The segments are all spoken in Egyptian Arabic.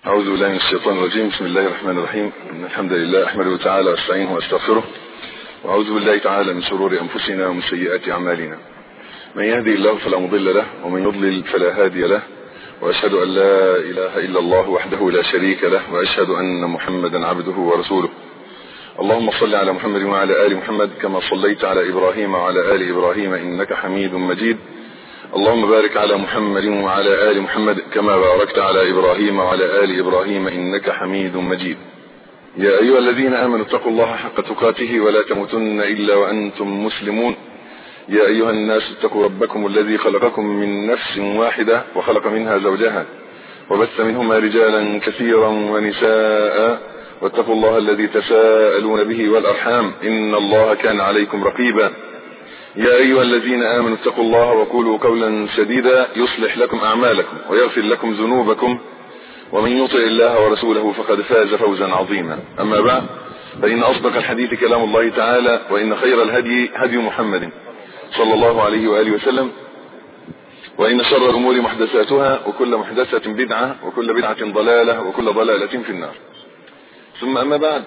أعوذ بالله من الشيطان الرجيم بسم الله الرحمن الرحيم إن الحمد لله أحمده تعالى واستعينه واستغفره وأعوذ بالله تعالى من شرور أنفسنا ومن سيئات أعمالنا من يهدي الله فلا مضل له ومن يضلل فلا هادي له وأشهد أن لا إله إلا الله وحده لا شريك له وأشهد أن محمدا عبده ورسوله اللهم صل على محمد وعلى آل محمد كما صليت على إبراهيم وعلى آل إبراهيم إنك حميد مجيد اللهم بارك على محمد وعلى آل محمد كما باركت على إبراهيم وعلى آل إبراهيم إنك حميد مجيد يا أيها الذين آمنوا اتقوا الله حق تقاته ولا تموتن إلا وأنتم مسلمون يا أيها الناس اتقوا ربكم الذي خلقكم من نفس واحدة وخلق منها زوجها وبث منهما رجالا كثيرا ونساء واتقوا الله الذي تساءلون به والأرحام إن الله كان عليكم رقيبا يا أيها الذين آمنوا اتقوا الله وقولوا قولا سديدا يصلح لكم أعمالكم ويغفر لكم ذنوبكم ومن يطع الله ورسوله فقد فاز فوزا عظيما أما بعد فإن أصدق الحديث كلام الله تعالى وإن خير الهدي هدي محمد صلى الله عليه وآله وسلم وإن شر الأمور محدثاتها وكل محدثة بدعة وكل بدعة ضلالة وكل ضلالة في النار ثم أما بعد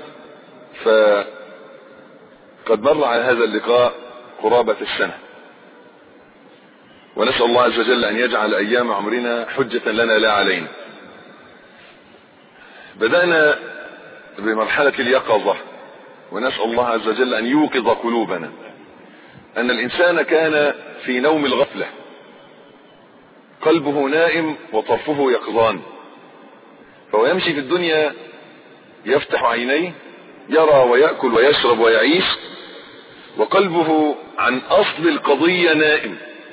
فقد مر على هذا اللقاء قرابة السنة ونسأل الله عز وجل أن يجعل أيام عمرنا حجة لنا لا علينا بدأنا بمرحلة اليقظة ونسأل الله عز وجل أن يوقظ قلوبنا أن الإنسان كان في نوم الغفلة قلبه نائم وطرفه يقظان فهو يمشي في الدنيا يفتح عينيه يرى ويأكل ويشرب ويعيش وقلبه عن أصل القضية نائم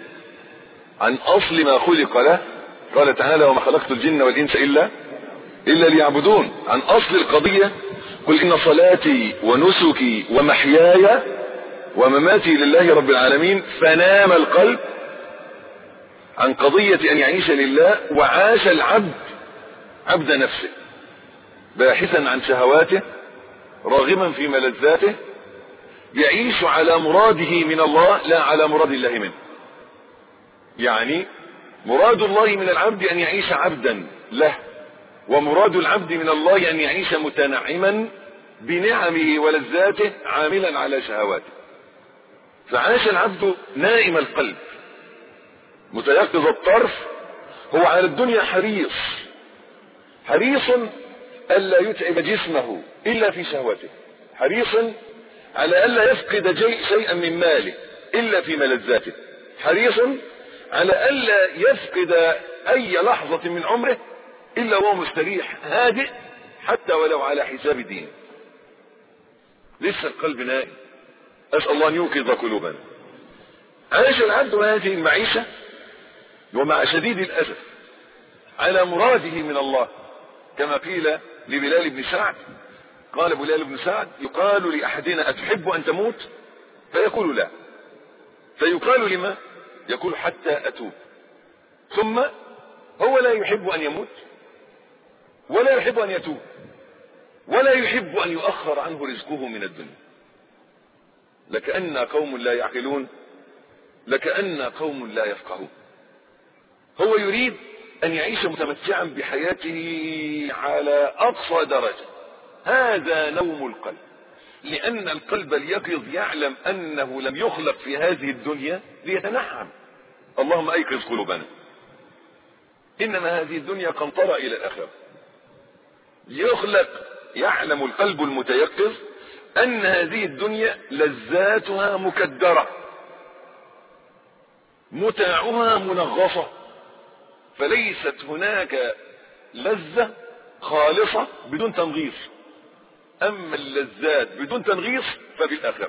عن أصل ما خلق له قال تعالى وما خلقت الجن والإنس إلا إلا ليعبدون عن أصل القضية قل إن صلاتي ونسكي ومحياي ومماتي لله رب العالمين فنام القلب عن قضية أن يعيش لله وعاش العبد عبد نفسه باحثا عن شهواته راغبا في ملذاته يعيش على مراده من الله لا على مراد الله منه يعني مراد الله من العبد أن يعيش عبدا له ومراد العبد من الله أن يعيش متنعما بنعمه ولذاته عاملا على شهواته فعاش العبد نائم القلب متيقظ الطرف هو على الدنيا حريص حريص ألا يتعب جسمه إلا في شهوته حريص على ألا يفقد شيئا من ماله إلا في ملذاته حريص على ألا يفقد أي لحظة من عمره إلا وهو مستريح هادئ حتى ولو على حساب دينه لسه القلب نائم أسأل الله أن يوقظ قلوبنا عاش العبد هذه المعيشة ومع شديد الأسف على مراده من الله كما قيل لبلال بن سعد قال بلال بن سعد يقال لأحدنا أتحب أن تموت فيقول لا فيقال لما يقول حتى أتوب ثم هو لا يحب أن يموت ولا يحب أن يتوب ولا يحب أن يؤخر عنه رزقه من الدنيا لكأن قوم لا يعقلون لكأن قوم لا يفقهون هو يريد أن يعيش متمتعا بحياته على أقصى درجة هذا نوم القلب لأن القلب اليقظ يعلم أنه لم يخلق في هذه الدنيا ليتنعم اللهم أيقظ قلوبنا إنما هذه الدنيا قنطرة إلى الآخرة يخلق يعلم القلب المتيقظ أن هذه الدنيا لذاتها مكدرة متاعها منغصة فليست هناك لذة خالصة بدون تنغيص أما اللذات بدون تنغيص ففي الآخرة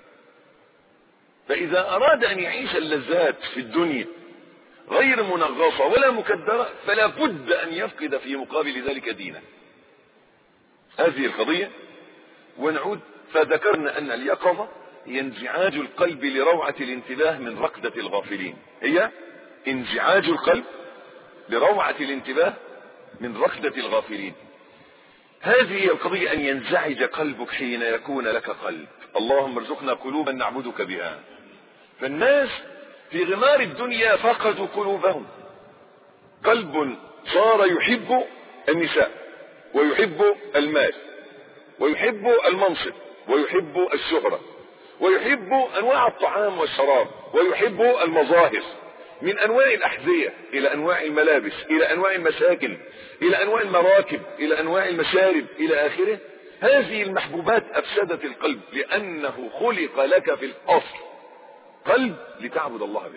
فإذا أراد أن يعيش اللذات في الدنيا غير منغصة ولا مكدرة فلا بد أن يفقد في مقابل ذلك دينه هذه القضية ونعود فذكرنا أن اليقظة هي انزعاج القلب لروعة الانتباه من ركدة الغافلين هي انزعاج القلب لروعة الانتباه من ركدة الغافلين هذه هي القضية أن ينزعج قلبك حين يكون لك قلب اللهم ارزقنا قلوبا نعبدك بها فالناس في غمار الدنيا فقدوا قلوبهم قلب صار يحب النساء ويحب المال ويحب المنصب ويحب الشهرة ويحب انواع الطعام والشراب ويحب المظاهر من انواع الاحذية الى انواع الملابس الى انواع المساكن الى انواع المراكب الى انواع المشارب الى اخره هذه المحبوبات افسدت القلب لانه خلق لك في الاصل قلب لتعبد الله به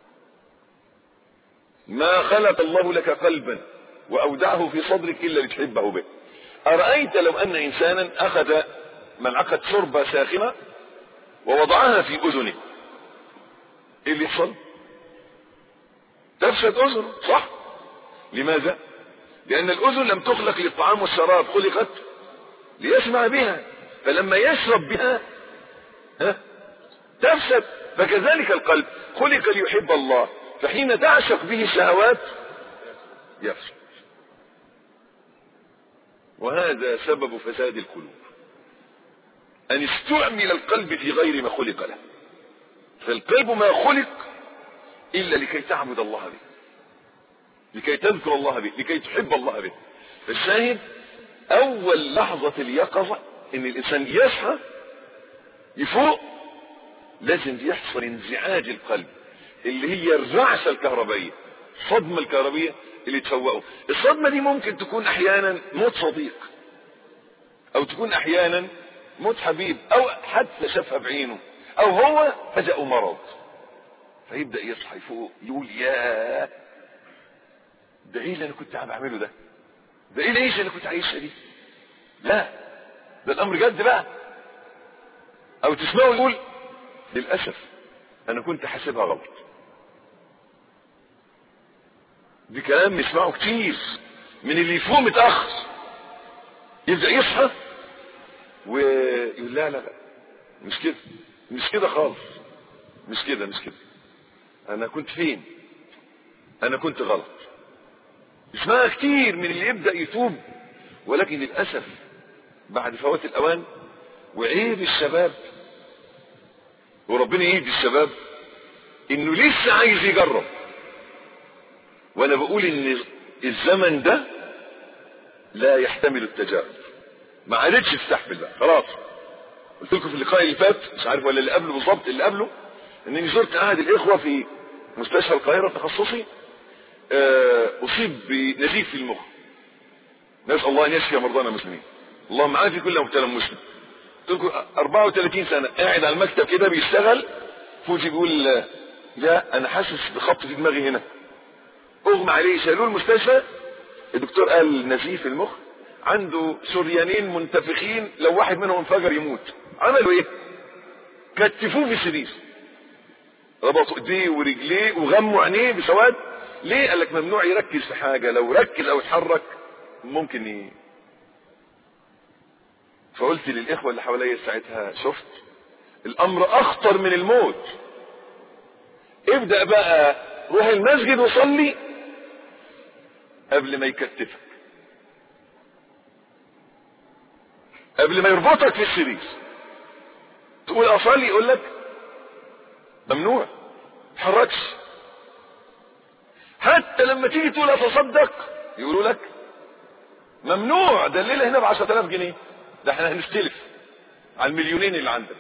ما خلق الله لك قلبا واودعه في صدرك الا لتحبه به ارايت لو ان انسانا اخذ ملعقه شوربه ساخنه ووضعها في اذنه ايه اللي يحصل تفسد اذنه صح لماذا لان الاذن لم تخلق للطعام والشراب خلقت ليسمع بها فلما يشرب بها ها تفسد فكذلك القلب خلق ليحب الله فحين تعشق به الشهوات يفسد وهذا سبب فساد القلوب ان استعمل القلب في غير ما خلق له فالقلب ما خلق الا لكي تعبد الله به لكي تذكر الله به لكي تحب الله به فالشاهد اول لحظة اليقظة ان الانسان يصحى يفوق لازم يحصل انزعاج القلب اللي هي الرعشة الكهربائية الصدمة الكهربائية اللي تفوقه الصدمة دي ممكن تكون احيانا موت صديق او تكون احيانا موت حبيب او حتى شافها بعينه او هو فجأه مرض فيبدأ يصحى يفوق يقول يا ده ايه اللي انا كنت عم اعمله ده ده ايه العيشه اللي كنت عايشها دي لا ده الامر جد بقى او تسمعه يقول للاسف انا كنت حاسبها غلط دي كلام نسمعه كتير من اللي يفوق متاخر يبدا يصحى ويقول لا لا لا مش كده مش كده خالص مش كده مش كده انا كنت فين انا كنت غلط اسمها كتير من اللي يبدأ يتوب ولكن للأسف بعد فوات الأوان وعيب الشباب وربنا يهدي الشباب انه لسه عايز يجرب وانا بقول ان الزمن ده لا يحتمل التجارب ما عادتش تستحمل بقى خلاص قلت لكم في اللقاء اللي فات مش عارف ولا اللي قبله بالظبط اللي قبله انني زرت احد الاخوه في مستشفى القاهره تخصصي اصيب بنزيف في المخ نسال الله ان يشفي مرضانا المسلمين اللهم عافي كل مبتلى مسلم قلت لكم 34 سنه قاعد على المكتب كده بيشتغل فوجي بيقول لا انا حاسس بخبط في دماغي هنا اغمى عليه شالوه المستشفى الدكتور قال نزيف المخ عنده شريانين منتفخين لو واحد منهم انفجر يموت عملوا ايه كتفوه في السرير ربطوا ايديه ورجليه وغموا عينيه بسواد ليه قال لك ممنوع يركز في حاجة لو ركز او اتحرك ممكن ي... فقلت للاخوة اللي حواليا ساعتها شفت الامر اخطر من الموت ابدأ بقى روح المسجد وصلي قبل ما يكتفك قبل ما يربطك في السرير تقول اصلي يقول لك ممنوع تحركش حتى لما تيجي تقول اتصدق يقولوا لك ممنوع ده الليله هنا ب 10000 جنيه ده احنا هنستلف على المليونين اللي عندك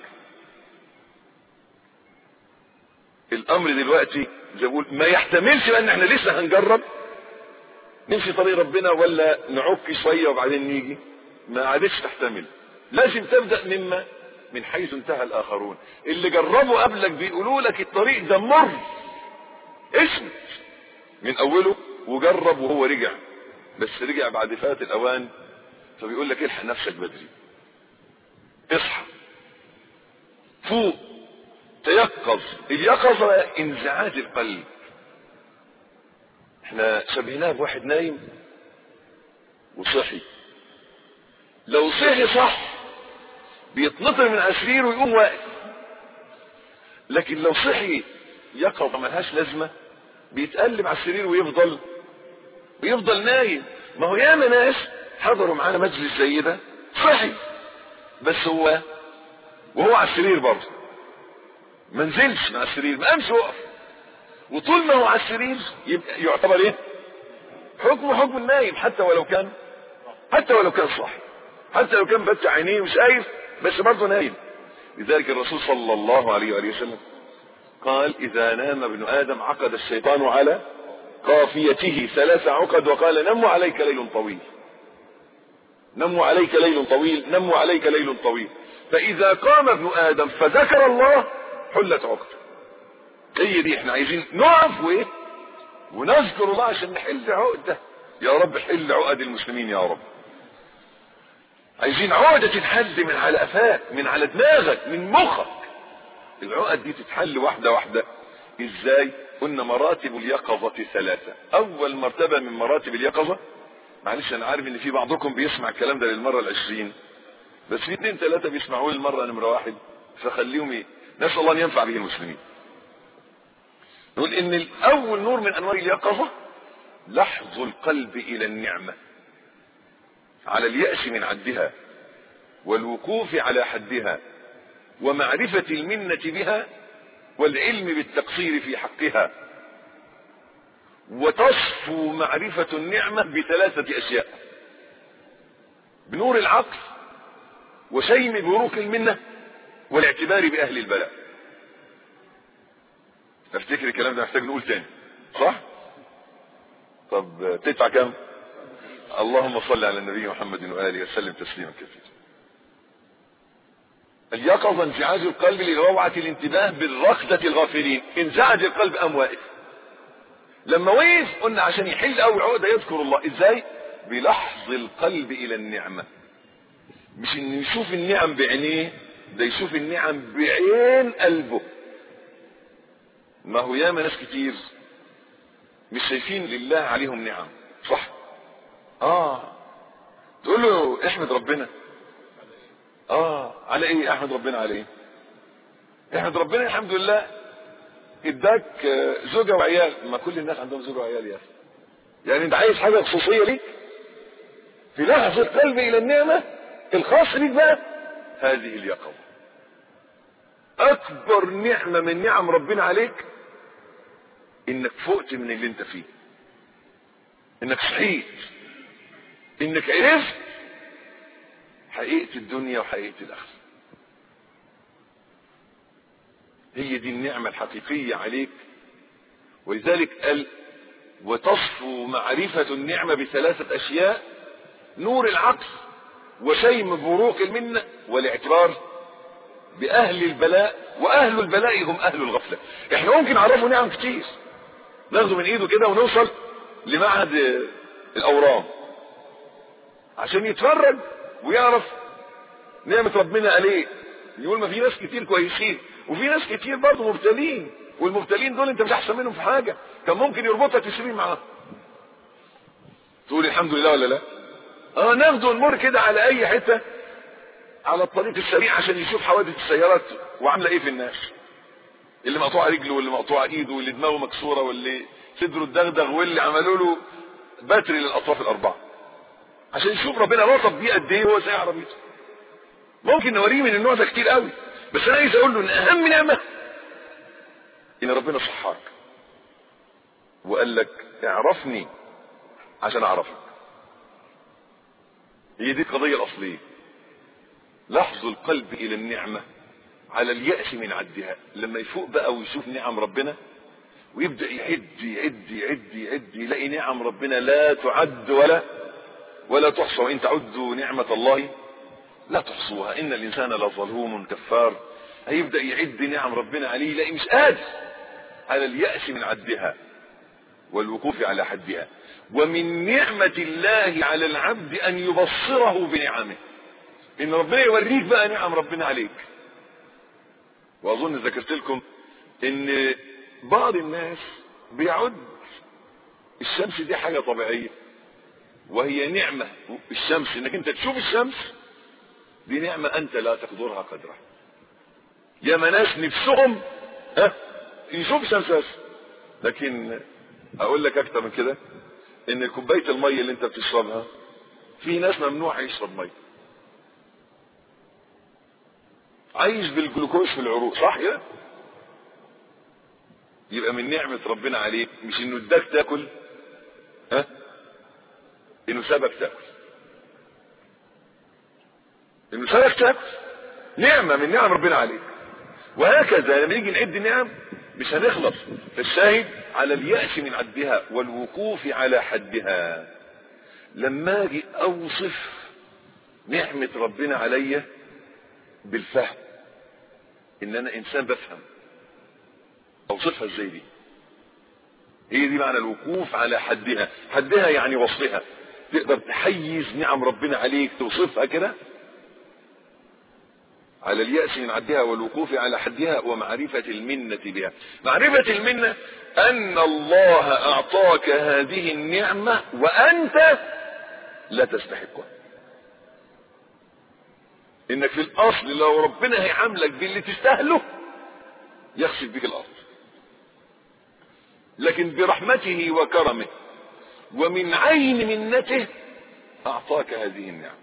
الامر دلوقتي زي بقول ما يحتملش بقى ان احنا لسه هنجرب نمشي طريق ربنا ولا نعك شويه وبعدين نيجي ما عادتش تحتمل لازم تبدا مما من حيث انتهى الاخرون اللي جربوا قبلك بيقولوا لك الطريق ده مر اسمت من اوله وجرب وهو رجع بس رجع بعد فات الاوان فبيقول لك الحق نفسك بدري اصحى فوق تيقظ اليقظة انزعاج القلب احنا شبهناه بواحد نايم وصحي لو صحي صح بيتنطر من على السرير ويقوم واقف لكن لو صحي يقظة ملهاش لازمة بيتقلب على السرير ويفضل ويفضل نايم ما هو ياما ناس حضروا معانا مجلس زي ده صحي بس هو وهو على السرير برضه ما نزلش مع السرير ما قامش وقف وطول ما هو على السرير يبقى يعتبر ايه حكمه حكم النايم حتى ولو كان حتى ولو كان صح حتى لو كان فتح عينيه وشايف بس برضه نايم لذلك الرسول صلى الله عليه وآله وسلم قال إذا نام ابن آدم عقد الشيطان على قافيته ثلاث عقد وقال نم عليك ليل طويل نم عليك ليل طويل نم عليك ليل طويل فإذا قام ابن آدم فذكر الله حلت عقده هي دي احنا عايزين نقف وايه ونذكر الله عشان نحل عقده يا رب حل عقد المسلمين يا رب عايزين عقدة تتحل من على قفاك من على دماغك من مخك العقد دي تتحل واحدة واحدة ازاي قلنا مراتب اليقظة ثلاثة اول مرتبة من مراتب اليقظة معلش انا عارف ان في بعضكم بيسمع الكلام ده للمرة العشرين بس في اتنين تلاتة بيسمعوه للمرة نمرة واحد فخليهم ايه نسأل الله ان ينفع به المسلمين نقول ان الاول نور من انوار اليقظة لحظ القلب الى النعمة على اليأس من عدها والوقوف على حدها ومعرفة المنة بها والعلم بالتقصير في حقها وتصفو معرفة النعمة بثلاثة أشياء بنور العقل وشيم بروك المنة والاعتبار بأهل البلاء افتكر الكلام ده محتاج نقول تاني صح طب تدفع كم اللهم صل على النبي محمد وآله وسلم تسليما كثيرا اليقظة انزعاج القلب لروعة الانتباه بالركضة الغافلين انزعج القلب أم واقف لما وقف قلنا عشان يحل أول عقدة يذكر الله ازاي بلحظ القلب إلى النعمة مش انه يشوف النعم بعينيه ده يشوف النعم بعين قلبه ما هو ياما ناس كتير مش شايفين لله عليهم نعم صح اه تقول له احمد ربنا اه على ايه احمد ربنا على ايه احمد ربنا الحمد لله اداك زوجة وعيال ما كل الناس عندهم زوجة وعيال يا اخي يعني انت عايز حاجة خصوصية ليك في لحظة قلب الى النعمة الخاص ليك بقى هذه اليقظة اكبر نعمة من نعم ربنا عليك انك فقت من اللي انت فيه انك صحيت انك عرفت حقيقة الدنيا وحقيقة الاخرة هي دي النعمة الحقيقية عليك ولذلك قال وتصفو معرفة النعمة بثلاثة اشياء نور العقل وشيم بروق المنة والاعتبار باهل البلاء واهل البلاء هم اهل الغفلة احنا ممكن نعرفه نعم كتير ناخده من ايده كده ونوصل لمعهد الاورام عشان يتفرج ويعرف نعمة ربنا عليه يقول ما في ناس كتير كويسين وفي ناس كتير برضه مبتلين والمبتلين دول انت مش احسن منهم في حاجة كان ممكن يربطك تسيبين معاه تقول الحمد لله ولا لا اه ناخده ونمر كده على اي حتة على الطريق السريع عشان يشوف حوادث السيارات وعاملة ايه في الناس اللي مقطوعة رجله واللي مقطوعة ايده واللي دماغه مكسورة واللي صدره اتدغدغ واللي عملوا له باتري للاطراف الاربعه عشان يشوف ربنا لطف بيه قد ايه هو سايق عربيته ممكن نوريه من النوع ده كتير قوي بس انا عايز اقول له ان اهم نعمه ان ربنا صحاك وقال لك اعرفني عشان اعرفك هي دي القضيه الاصليه لحظ القلب الى النعمه على اليأس من عدها لما يفوق بقى ويشوف نعم ربنا ويبدأ يعد يعد يعد يعد يلاقي نعم ربنا لا تعد ولا ولا تحصى وإن تعدوا نعمة الله لا تحصوها إن الإنسان لظلوم كفار هيبدأ يعد نعم ربنا عليه يلاقي مش قادر على اليأس من عدها والوقوف على حدها ومن نعمة الله على العبد أن يبصره بنعمه إن ربنا يوريك بقى نعم ربنا عليك وأظن ذكرت لكم إن بعض الناس بيعد الشمس دي حاجة طبيعية وهي نعمة الشمس انك انت تشوف الشمس دي نعمة انت لا تقدرها قدرها يا ناس نفسهم ها يشوف الشمس بس لكن اقول لك اكتر من كده ان كوبايه الميه اللي انت بتشربها في ناس ممنوع يشرب ميه عايش بالجلوكوز في العروق صح كده يبقى من نعمة ربنا عليك مش انه اداك تاكل ها انه سابك تاكل انه سلكتك نعمة من نعم ربنا عليك وهكذا لما نيجي نعد النعم مش هنخلص فالشاهد على اليأس من عدها والوقوف على حدها لما اجي اوصف نعمة ربنا عليا بالفهم ان انا انسان بفهم اوصفها ازاي دي هي دي معنى الوقوف على حدها حدها يعني وصفها تقدر تحيز نعم ربنا عليك توصفها كده على اليأس من عدها والوقوف على حدها ومعرفة المنة بها معرفة المنة أن الله أعطاك هذه النعمة وأنت لا تستحقها إنك في الأصل لو ربنا هيعاملك باللي تستاهله يخسف بك الأرض لكن برحمته وكرمه ومن عين منته أعطاك هذه النعمة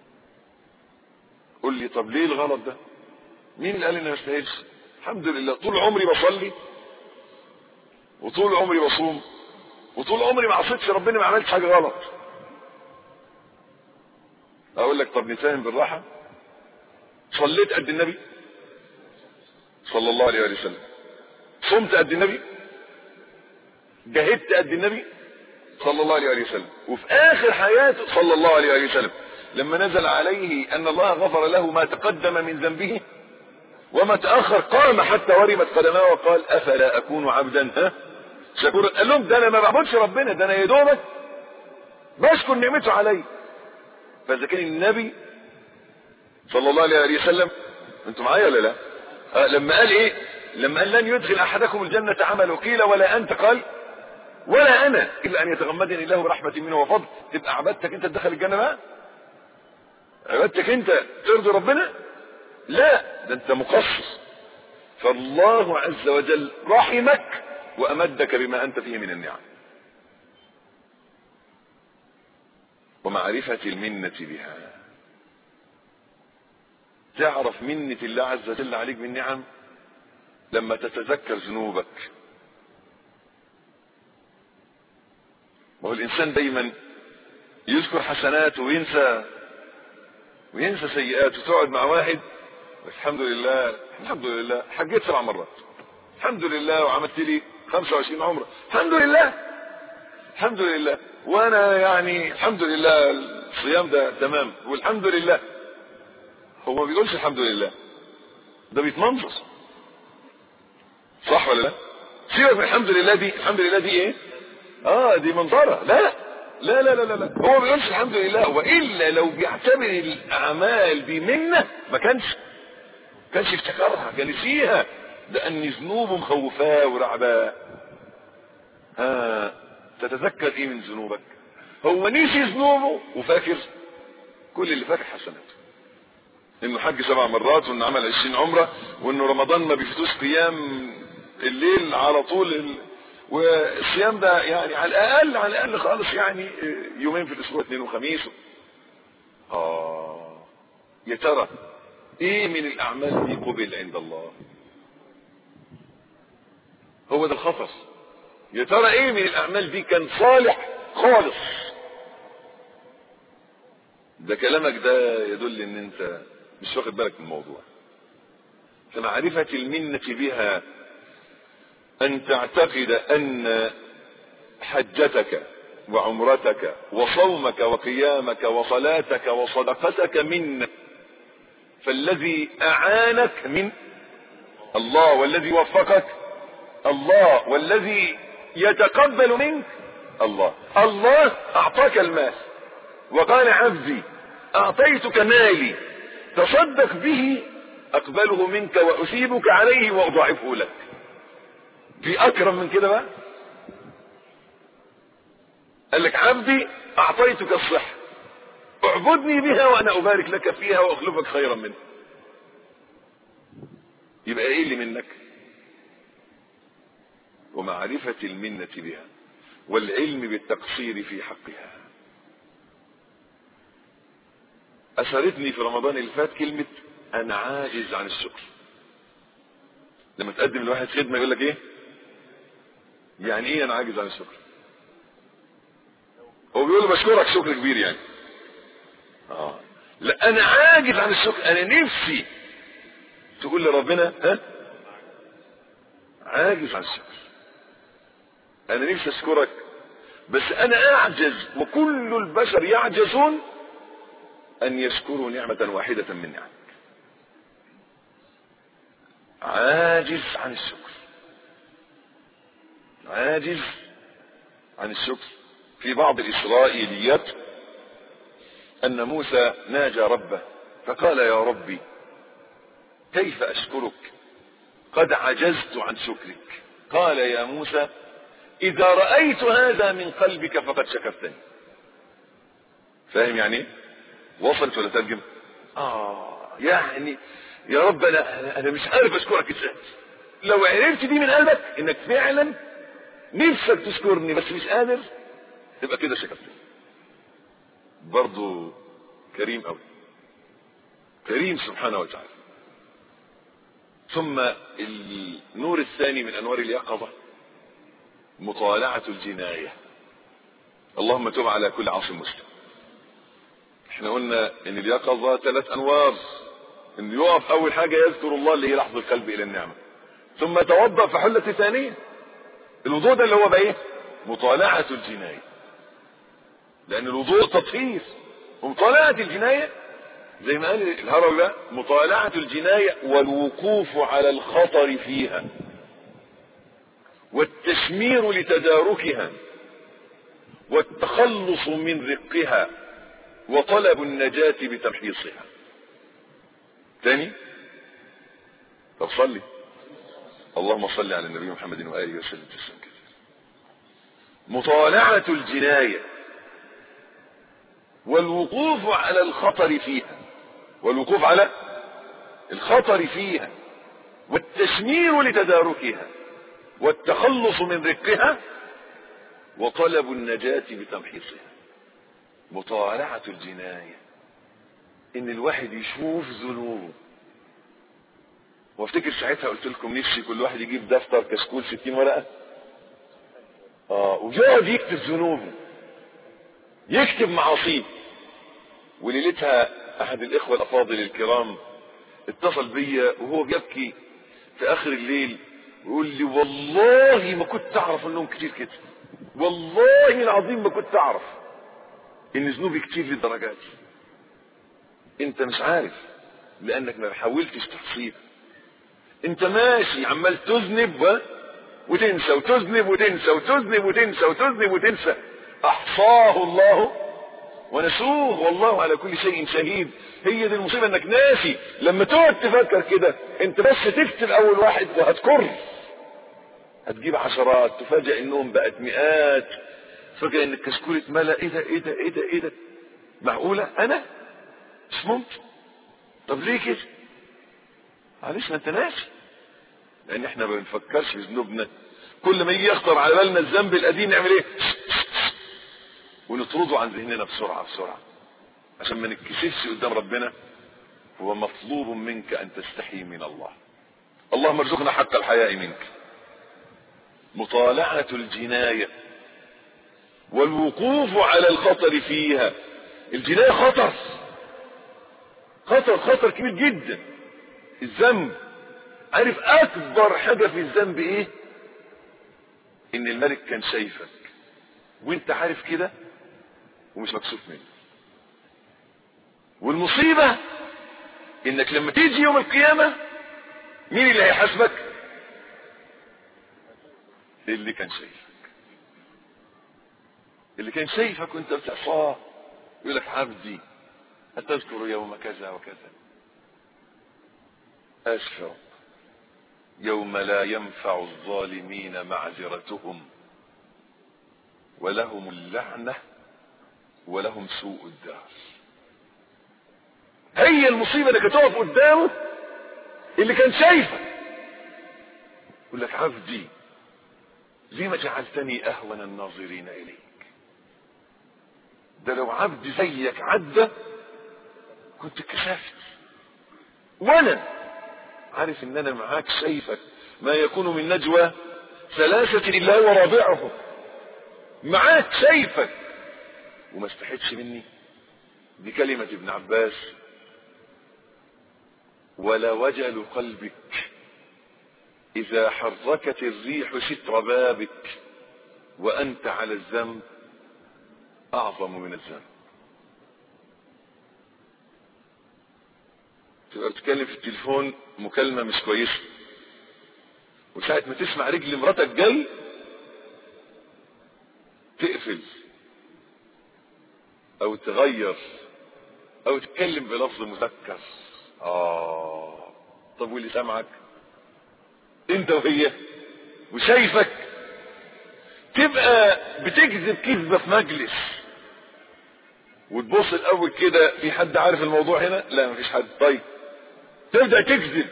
قل لي طب ليه الغلط ده مين اللي قال اني ما استاهلش الحمد لله طول عمري بصلي وطول عمري بصوم وطول عمري ما عصيتش ربنا ما عملتش حاجه غلط اقول لك طب نتفاهم بالراحه صليت قد النبي صلى الله عليه وسلم صمت قد النبي جاهدت قد النبي صلى الله عليه وسلم وفي اخر حياته صلى الله عليه وسلم لما نزل عليه ان الله غفر له ما تقدم من ذنبه وما تاخر قام حتى ورمت قدماه وقال افلا اكون عبدا ها شكورا قال لهم ده انا ما بعبدش ربنا ده انا يا دوبك بشكر نعمته علي فاذا كان النبي صلى الله عليه وسلم انتوا معايا ولا لا آه لما قال ايه لما قال لن يدخل احدكم الجنه عمله قيل ولا انت قال ولا انا الا ان يتغمدني الله برحمه منه وفضل تبقى عبادتك انت تدخل الجنه بقى عبادتك انت ترضي ربنا لا ده انت مقصص فالله عز وجل رحمك وامدك بما انت فيه من النعم ومعرفة المنة بها تعرف منة الله عز وجل عليك بالنعم لما تتذكر ذنوبك وهو الانسان دايما يذكر حسناته وينسى وينسى سيئاته تقعد مع واحد الحمد لله الحمد لله حجيت سبع مرات الحمد لله وعملت لي 25 عمره الحمد لله الحمد لله وانا يعني الحمد لله الصيام ده تمام والحمد لله هو ما بيقولش الحمد لله ده بيتمنظر صح ولا لا سيبك من الحمد لله دي الحمد لله دي ايه اه دي منظره لا لا لا لا لا هو ما بيقولش الحمد لله والا لو بيعتبر الاعمال دي منه ما كانش كانش افتكرها كان نسيها لان ذنوبه مخوفاه ورعباه ها تتذكر ايه من ذنوبك هو نسي ذنوبه وفاكر كل اللي فاكر حسناته انه حج سبع مرات وانه عمل عشرين عمرة وانه رمضان ما بيفوتوش قيام الليل على طول ال... والصيام ده يعني على الاقل على الاقل خالص يعني يومين في الاسبوع اثنين وخميس اه يا ترى ايه من الاعمال دي قبل عند الله هو ده الخطر يا ترى ايه من الاعمال دي كان صالح خالص ده كلامك ده يدل ان انت مش واخد بالك من الموضوع فمعرفة المنة بها ان تعتقد ان حجتك وعمرتك وصومك وقيامك وصلاتك وصدقتك منك فالذي اعانك من الله والذي وفقك الله والذي يتقبل منك الله الله اعطاك المال وقال عبدي اعطيتك مالي تصدق به اقبله منك واثيبك عليه واضاعفه لك في اكرم من كده بقى قال لك عبدي اعطيتك الصحة اعبدني بها وانا ابارك لك فيها واخلفك خيرا منها يبقى ايه اللي منك ومعرفة المنة بها والعلم بالتقصير في حقها اثرتني في رمضان اللي فات كلمة انا عاجز عن الشكر لما تقدم لواحد خدمة يقول لك ايه يعني ايه انا عاجز عن الشكر هو بيقول له بشكرك شكر كبير يعني اه لا انا عاجز عن الشكر انا نفسي تقول لربنا ها عاجز عن الشكر انا نفسي اشكرك بس انا اعجز وكل البشر يعجزون ان يشكروا نعمة واحدة من نعمك عاجز عن الشكر عاجز عن الشكر في بعض الاسرائيليات ان موسى ناجى ربه فقال يا ربي كيف اشكرك قد عجزت عن شكرك قال يا موسى اذا رأيت هذا من قلبك فقد شكرتني فاهم يعني ايه وصلت ولا ترجم اه يعني يا رب انا انا مش عارف اشكرك ازاي لو عرفت دي من قلبك انك فعلا نفسك تشكرني بس مش قادر تبقى كده شكرتني برضو كريم قوي كريم سبحانه وتعالى ثم النور الثاني من انوار اليقظه مطالعه الجنايه اللهم تب على كل عاصم مسلم احنا قلنا ان اليقظه ثلاث انوار ان يقف اول حاجه يذكر الله اللي هي لحظه القلب الى النعمه ثم توضا في حله ثانيه الوضوء ده اللي هو بقى ايه مطالعه الجنايه لان الوضوء تطهير ومطالعه الجنايه زي ما قال الهروي ده مطالعه الجنايه والوقوف على الخطر فيها والتشمير لتداركها والتخلص من رقها وطلب النجاة بتمحيصها تاني طب صلي اللهم صل على النبي محمد وآله وسلم تسلم كثير مطالعة الجناية والوقوف على الخطر فيها والوقوف على الخطر فيها والتشمير لتداركها والتخلص من رقها وطلب النجاة بتمحيصها مطالعة الجناية ان الواحد يشوف ذنوبه وافتكر ساعتها قلت لكم نفسي كل واحد يجيب دفتر كشكول 60 ورقة اه ويقعد يكتب ذنوبه يكتب معاصيه وليلتها احد الاخوة الافاضل الكرام اتصل بيا وهو بيبكي في اخر الليل ويقول لي والله ما كنت اعرف انهم كتير كده والله العظيم ما كنت اعرف ان ذنوبي كتير للدرجات انت مش عارف لانك ما حاولتش تحصيها انت ماشي عمال تذنب و... وتنسى وتذنب وتنسى وتذنب وتنسى وتذنب وتنسى احصاه الله ونسوه والله على كل شيء شهيد هي دي المصيبه انك ناسي لما تقعد تفكر كده انت بس تكتب اول واحد وهتكر هتجيب عشرات تفاجئ انهم بقت مئات فجأة ان الكشكول اتملى ايه ده ايه ده ايه ده ايه ده معقولة انا مش ممكن طب ليه كده معلش ما انت ناسي لان احنا ما بنفكرش في ذنوبنا كل ما يجي يخطر على بالنا الذنب القديم نعمل ايه ونطرده عن ذهننا بسرعة بسرعة عشان ما نتكسفش قدام ربنا هو مطلوب منك ان تستحي من الله اللهم ارزقنا حق الحياء منك مطالعة الجناية والوقوف على الخطر فيها الجناية خطر خطر خطر كبير جدا الذنب عارف اكبر حاجة في الذنب ايه ان الملك كان شايفك وانت عارف كده ومش مكسوف منه والمصيبة انك لما تيجي يوم القيامة مين اللي هيحاسبك اللي كان شايفك اللي كان شايفك وانت بتعصاه يقول لك عبدي أتذكر يوم كذا وكذا أشفع يوم لا ينفع الظالمين معذرتهم ولهم اللعنة ولهم سوء الدار هي المصيبة انك تقف قدامه اللي كان شايفك يقول لك عبدي لما جعلتني اهون الناظرين اليك ده لو عبد زيك عدى كنت كشفت وانا عارف ان انا معاك شايفك ما يكون من نجوى ثلاثة الا ورابعهم معاك شايفك وما استحيتش مني دي كلمة ابن عباس ولا وجل قلبك إذا حركت الريح ستر بابك وأنت على الذنب أعظم من الذنب تبقى بتتكلم في التليفون مكالمة مش كويسة وساعة ما تسمع رجل مراتك جاي تقفل او تغير او تتكلم بلفظ مذكر اه طب واللي سامعك انت وهي وشايفك تبقى بتكذب كذبة في مجلس وتبص الاول كده في حد عارف الموضوع هنا لا مفيش حد طيب تبدأ تكذب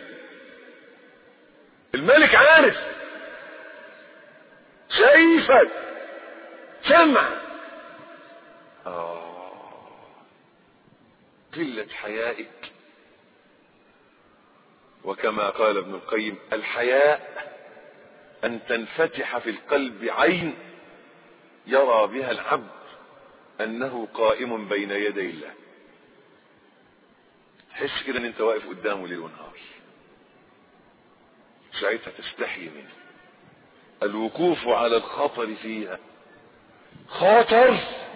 الملك عارف شايفك سمع آه. قلة حيائك وكما قال ابن القيم الحياء أن تنفتح في القلب عين يرى بها العبد أنه قائم بين يدي الله تحس كده ان انت واقف قدامه ليل ونهار ساعتها تستحي منه الوقوف على الخطر فيها خطر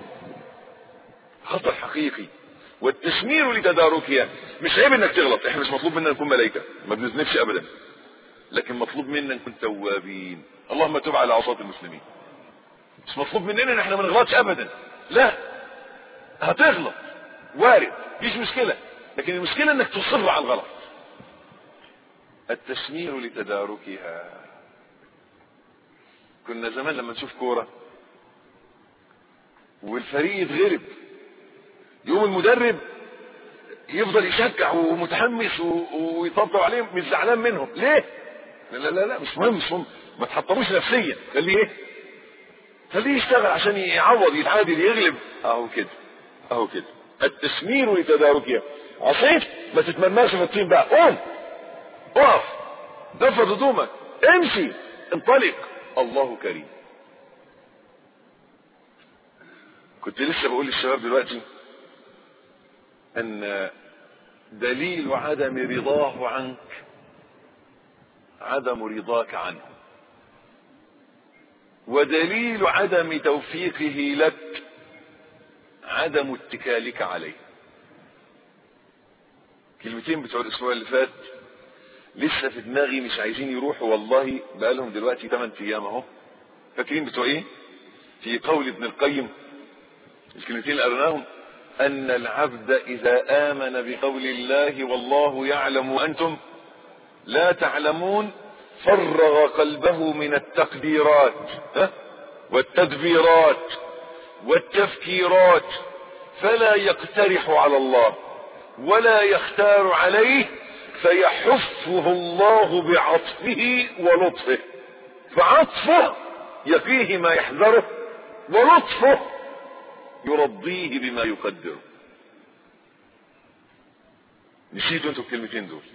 خطر حقيقي والتسمير لتداركها مش عيب انك تغلط احنا مش مطلوب منا نكون ملائكه ما بنذنبش ابدا لكن مطلوب منا نكون توابين اللهم تب على عصاة المسلمين مش مطلوب مننا ان احنا ما نغلطش ابدا لا هتغلط وارد مفيش مشكله لكن المشكله انك تصر على الغلط التسمير لتداركها كنا زمان لما نشوف كوره والفريق يتغلب يوم المدرب يفضل يشجع ومتحمس ويطبطب عليهم مش زعلان منهم ليه لا لا لا, لا مش مهم مش مهم ما تحطموش نفسيا خليه ايه خليه يشتغل عشان يعوض يتعادل يغلب اهو كده اهو كده التسمير لتداركها عصيت ما تتمناش في الطين بقى قوم اقف دفر هدومك امشي انطلق الله كريم كنت لسه بقول للشباب دلوقتي ان دليل عدم رضاه عنك عدم رضاك عنه ودليل عدم توفيقه لك عدم اتكالك عليه كلمتين بتوع الاسبوع اللي فات لسه في دماغي مش عايزين يروحوا والله بقالهم دلوقتي 8 ايام اهو فاكرين بتوع ايه في قول ابن القيم الكلمتين اللي قرناهم ان العبد اذا امن بقول الله والله يعلم وانتم لا تعلمون فرغ قلبه من التقديرات والتدبيرات والتفكيرات فلا يقترح على الله ولا يختار عليه فيحفه الله بعطفه ولطفه فعطفه يقيه ما يحذره ولطفه يرضيه بما يقدره نسيتوا انتوا الكلمتين دول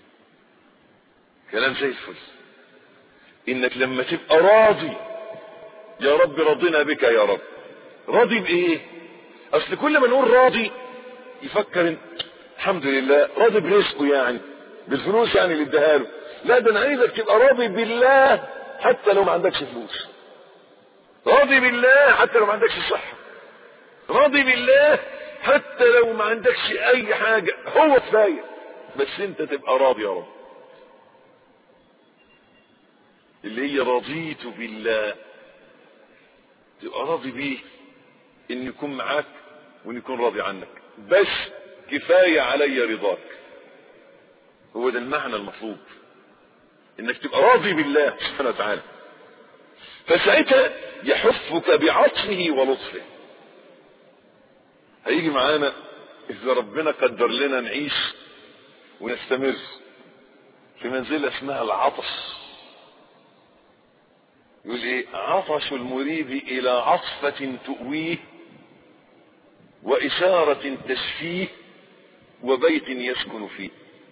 كلام زي الفل انك لما تبقى راضي يا رب رضنا بك يا رب راضي بايه اصل كل ما نقول راضي يفكر ان الحمد لله راضي برزقه يعني بالفلوس يعني اللي اداها له لا ده انا عايزك تبقى راضي بالله حتى لو ما عندكش فلوس راضي بالله حتى لو ما عندكش صحه راضي بالله حتى لو ما عندكش اي حاجه هو كفايه بس انت تبقى راضي يا رب اللي هي رضيت بالله تبقى راضي بيه ان يكون معاك وان يكون راضي عنك بس كفاية علي رضاك هو ده المعنى المطلوب انك تبقى راضي بالله سبحانه وتعالى فساعتها يحفك بعطفه ولطفه هيجي معانا اذا ربنا قدر لنا نعيش ونستمر في منزلة اسمها العطش يقول ايه عطش المريد الى عطفة تؤويه واشارة تشفيه وبيت يسكن فيه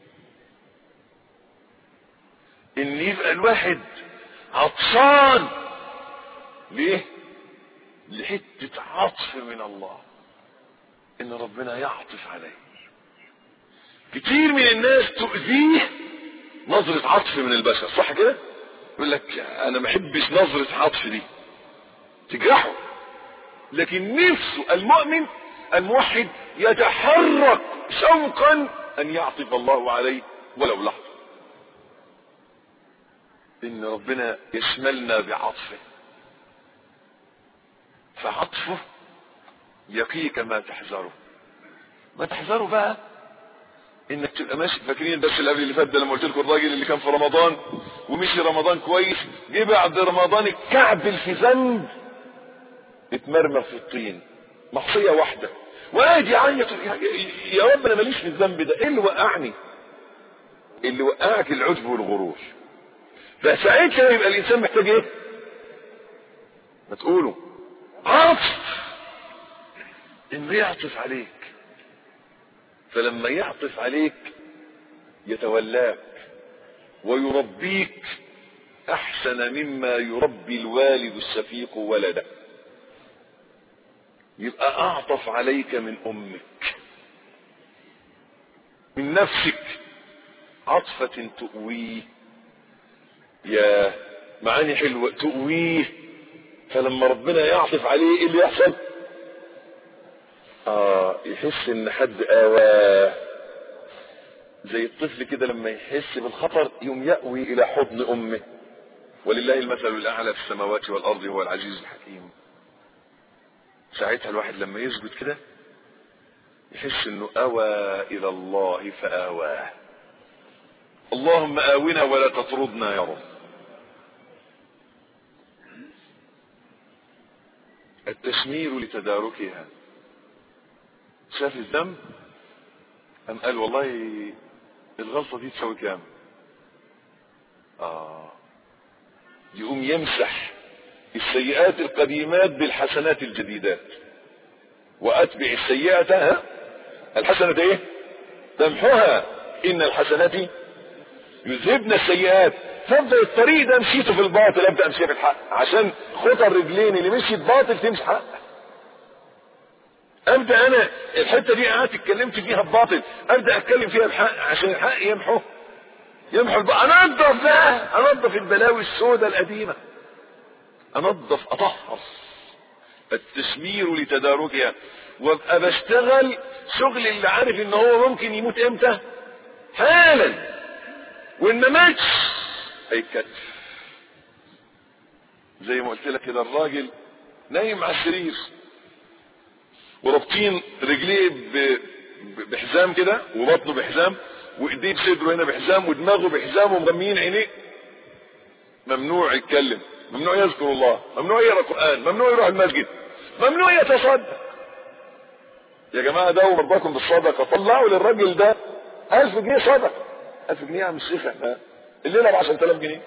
ان يبقى الواحد عطشان ليه لحتة عطف من الله ان ربنا يعطف عليه كتير من الناس تؤذيه نظرة عطف من البشر صح كده يقول لك انا ما احبش نظرة عطف دي تجرحه لكن نفسه المؤمن الموحد يتحرك شوقا ان يعطف الله عليه ولو لحظة ان ربنا يشملنا بعطفه فعطفه يقيك ما تحذره ما تحذره بقى انك تبقى ماشي فاكرين الدرس اللي قبل اللي فات ده لما قلت لكم الراجل اللي كان في رمضان ومشي رمضان كويس جه بعد رمضان الكعبل في ذنب اتمرمى في الطين معصية واحدة وقاعد يعيط يا رب انا ماليش في الذنب ده ايه اللي وقعني اللي وقعك العجب والغرور فساعتها يبقى الانسان محتاج ايه ما تقولوا عطف انه يعطف عليك فلما يعطف عليك يتولاك ويربيك احسن مما يربي الوالد الشفيق ولده يبقى اعطف عليك من امك من نفسك عطفة تؤويه يا معاني حلوة تؤويه فلما ربنا يعطف عليه ايه اللي يحصل اه يحس ان حد اواه زي الطفل كده لما يحس بالخطر يوم يأوي الى حضن امه ولله المثل الاعلى في السماوات والارض هو العزيز الحكيم ساعتها الواحد لما يسجد كده يحس انه اوى الى الله فاواه اللهم آونا ولا تطردنا يا رب التشمير لتداركها شاف الذنب أم قال والله الغلطة دي تساوي كام آه يقوم يمسح السيئات القديمات بالحسنات الجديدات وأتبع السيئة ها الحسنة ايه تمحوها إن الحسنات يذهبن السيئات فابدا الطريق ده مشيته في الباطل ابدا امشي في الحق عشان خطى الرجلين اللي مشيت باطل تمشي حق ابدا انا الحته دي قعدت اتكلمت فيها بباطل ابدا اتكلم فيها بحق عشان الحق يمحو يمحو الباطل انظف بقى انظف البلاوي السوداء القديمه انظف اطهر التشمير لتداركها وابقى بشتغل شغل اللي عارف ان هو ممكن يموت امتى حالا وان ما ماتش هيتكتف زي ما قلت لك كده الراجل نايم على السرير ورابطين رجليه ب... بحزام كده وبطنه بحزام وايديه بصدره هنا بحزام ودماغه بحزام ومغميين عينيه ممنوع يتكلم ممنوع يذكر الله ممنوع يقرا قران ممنوع يروح المسجد ممنوع يتصدق يا جماعه داووا مرضاكم بالصدقه طلعوا للراجل ده 1000 جنيه صدقه 1000 جنيه يا عم الشيخ احنا الليله ب 10000 جنيه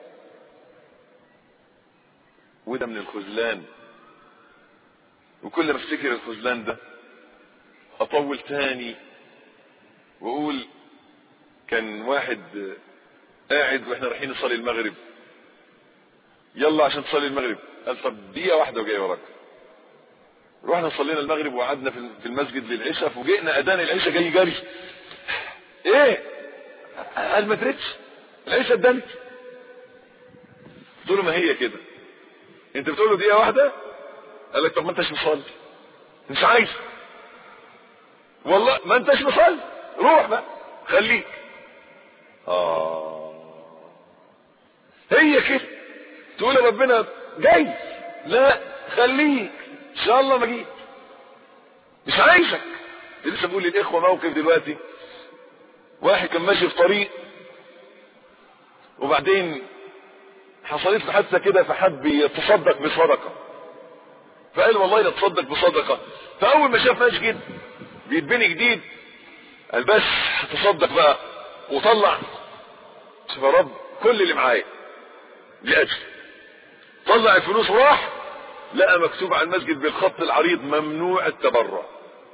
وده من الخذلان وكل ما افتكر الخذلان ده اطول تاني واقول كان واحد قاعد واحنا رايحين نصلي المغرب يلا عشان تصلي المغرب قال طب دقيقه واحده وجاي وراك رحنا صلينا المغرب وقعدنا في المسجد للعشاء فوجئنا اذان العشاء جاي جري ايه قال ما درتش العشاء اتدنت قلت له ما هي كده انت بتقول له دقيقه واحده قال لك طب ما انتش مصلي مش عايز والله ما انتش مصلي روح بقى خليك اه هي كده تقول ربنا جاي لا خليك ان شاء الله ما جيت مش عايزك لسه بقول للاخوه موقف دلوقتي واحد كان ماشي في طريق وبعدين حصلت له حادثه كده فحب يتصدق بصدقه فقال والله نتصدق بصدقه فاول ما شاف مسجد بيتبني جديد قال بس هتصدق بقى وطلع شوف يا رب كل اللي معايا لاجل طلع الفلوس وراح لقى مكتوب على المسجد بالخط العريض ممنوع التبرع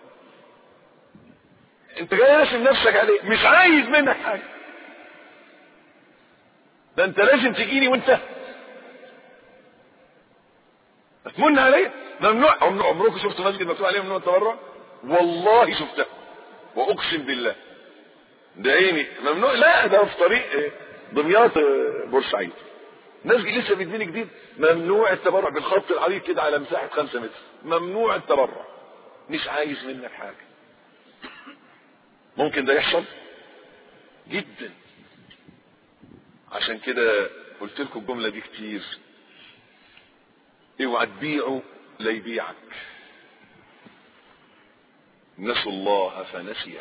انت جاي راسم نفسك عليه مش عايز منك حاجه ده انت لازم تجيني وانت تمن عليا ممنوع عمركم شفتوا مسجد مكتوب عليه ممنوع التبرع والله شفتها واقسم بالله ده عيني ممنوع لا ده في طريق إيه؟ دمياط آه، بورسعيد ناس لسه بيديني جديد ممنوع التبرع بالخط العريض كده على مساحه خمسة متر ممنوع التبرع مش عايز منك حاجه ممكن ده يحصل جدا عشان كده قلت لكم الجمله دي كتير اوعى تبيعه لا يبيعك نسوا الله فنسيهم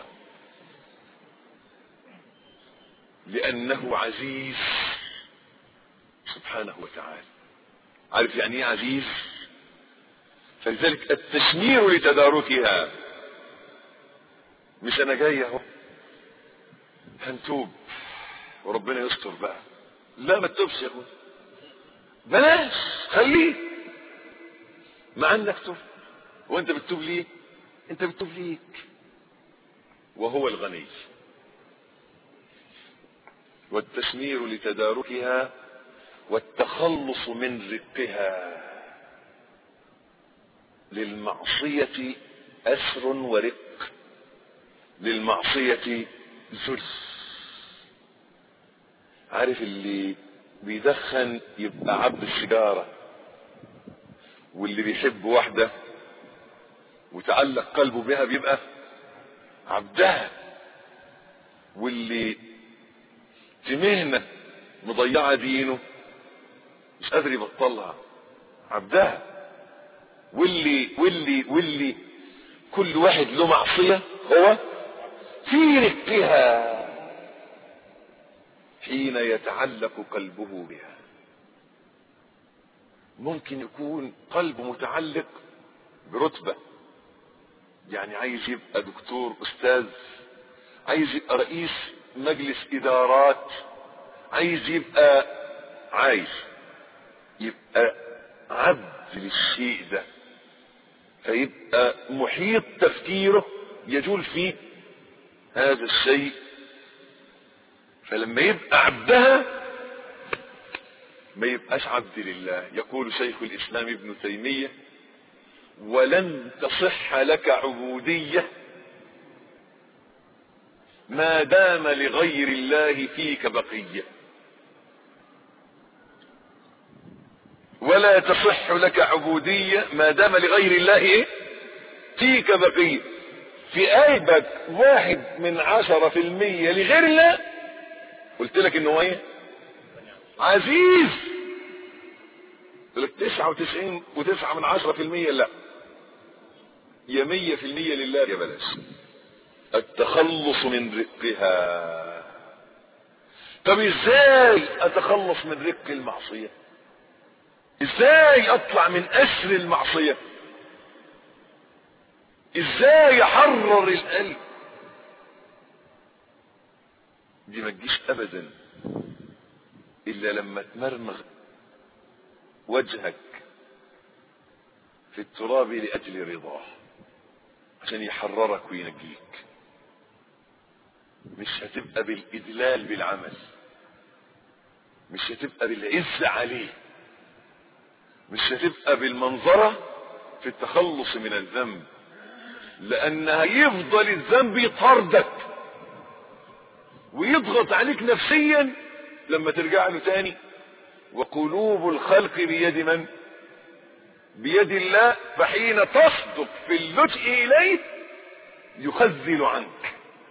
لأنه عزيز سبحانه وتعالى عارف يعني ايه عزيز فلذلك التشمير لتداركها مش انا جاي اهو هنتوب وربنا يستر بقى لا ما تتوبش يا اخويا بلاش خليه مع انك تب وانت بتتوب ليه انت بتتوب ليك وهو الغني والتشمير لتداركها والتخلص من رقها للمعصية أسر ورق للمعصية ذل عارف اللي بيدخن يبقى عبد السيجارة واللي بيحب واحدة وتعلق قلبه بها بيبقى عبدها واللي في مهنة مضيعة دينه مش قادر يبطلها عبدها واللي واللي واللي كل واحد له معصية هو في رقها حين يتعلق قلبه بها ممكن يكون قلبه متعلق برتبة يعني عايز يبقى دكتور استاذ عايز يبقى رئيس مجلس ادارات عايز يبقى عايز يبقى عبد للشيء ده فيبقى محيط تفكيره يجول فيه هذا الشيء فلما يبقى عبدها ما يبقاش عبد لله يقول شيخ الاسلام ابن تيمية ولن تصح لك عبودية ما دام لغير الله فيك بقية ولا تصح لك عبودية ما دام لغير الله ايه فيك بقية في قلبك واحد من عشرة في المية لغير الله قلت لك انه ايه عزيز قلت لك تسعة وتسعين وتسعة من عشرة في المية لا يا مية في المية لله يا بلاش التخلص من رقها طب ازاي اتخلص من رق المعصية ازاي اطلع من اسر المعصية ازاي احرر القلب دي ما تجيش ابدا الا لما تمرمغ وجهك في التراب لاجل رضاه عشان يحررك وينجيك مش هتبقى بالإدلال بالعمل مش هتبقى بالعز عليه مش هتبقى بالمنظرة في التخلص من الذنب لأن هيفضل الذنب يطاردك ويضغط عليك نفسيا لما ترجع له تاني وقلوب الخلق بيد من بيد الله فحين تصدق في اللجء إليه يخذل عنك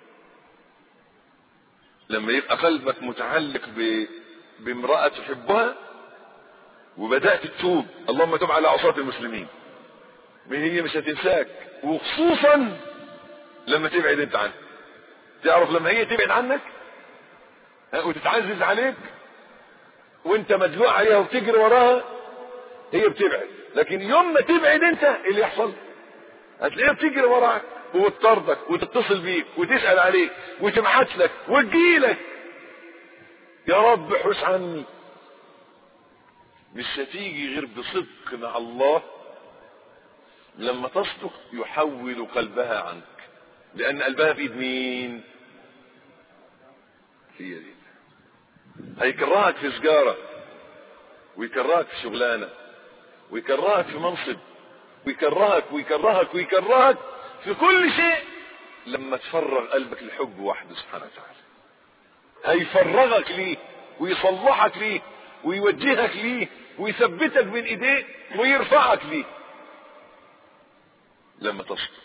لما يبقى قلبك متعلق ب... بامرأة تحبها وبدأت تتوب اللهم تب على عصاة المسلمين من هي مش هتنساك وخصوصا لما تبعد انت عنها تعرف لما هي تبعد عنك وتتعزز عليك وانت مدلوع عليها وتجري وراها هي بتبعد لكن يوم ما تبعد انت ايه اللي يحصل هتلاقيها بتجري وراك وتطردك وتتصل بيك وتسأل عليك وتبعت لك وتجيلك يا رب حس عني مش هتيجي غير بصدق مع الله لما تصدق يحول قلبها عنك لان قلبها في ايد مين هي دي هيكرهك في سجارة ويكرهك في شغلانة ويكرهك في منصب ويكرهك ويكرهك ويكرهك في كل شيء لما تفرغ قلبك لحب وحده سبحانه وتعالى هيفرغك ليه ويصلحك ليه ويوجهك ليه ويثبتك بين ايديه ويرفعك ليه لما تصدق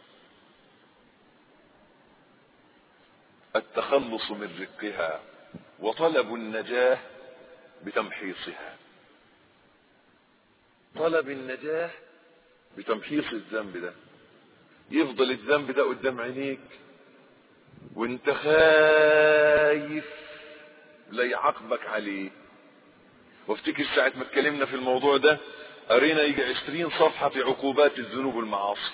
التخلص من رقها وطلب النجاه بتمحيصها طلب النجاه بتمحيص الذنب ده يفضل الذنب ده قدام عينيك وانت خايف لا يعاقبك عليه وافتكر ساعة ما اتكلمنا في الموضوع ده قرينا يجي عشرين صفحة في عقوبات الذنوب والمعاصي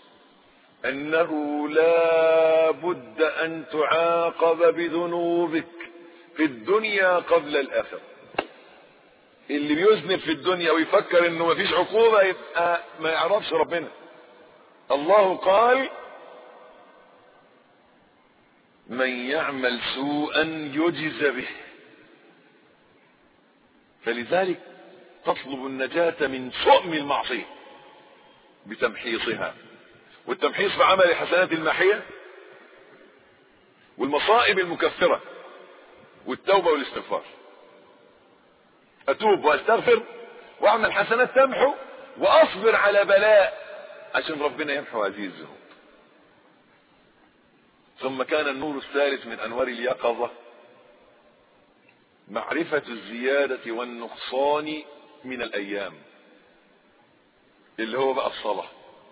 انه لا بد ان تعاقب بذنوبك في الدنيا قبل الاخره اللي بيذنب في الدنيا ويفكر انه مفيش عقوبة يبقى ما يعرفش ربنا الله قال من يعمل سوءا يجز به فلذلك تطلب النجاة من شؤم المعصية بتمحيصها والتمحيص بعمل حسنات الماحية والمصائب المكفرة والتوبة والاستغفار اتوب واستغفر واعمل حسنات تمحو واصبر على بلاء عشان ربنا يمحو هذه الذنوب ثم كان النور الثالث من انوار اليقظة معرفة الزيادة والنقصان من الايام اللي هو بقى الصلاة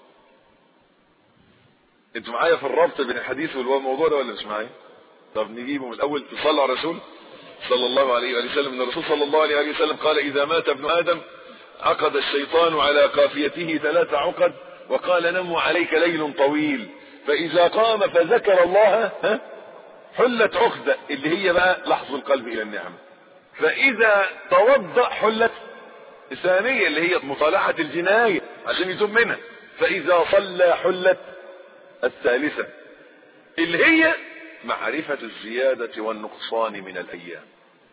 انتوا معايا في الربط بين الحديث والموضوع ده ولا مش معايا طب نجيبه من الاول تصلوا على الرسول صلى الله عليه وآله وسلم ان الرسول صلى الله عليه وآله وسلم قال اذا مات ابن ادم عقد الشيطان على قافيته ثلاث عقد وقال نم عليك ليل طويل فاذا قام فذكر الله ها حلت عقدة اللي هي بقى لحظ القلب الى النعمة فاذا توضأ حلت الثانية اللي هي مصالحة الجناية عشان يتوب منها فاذا صلى حلت الثالثة اللي هي معرفة الزيادة والنقصان من الأيام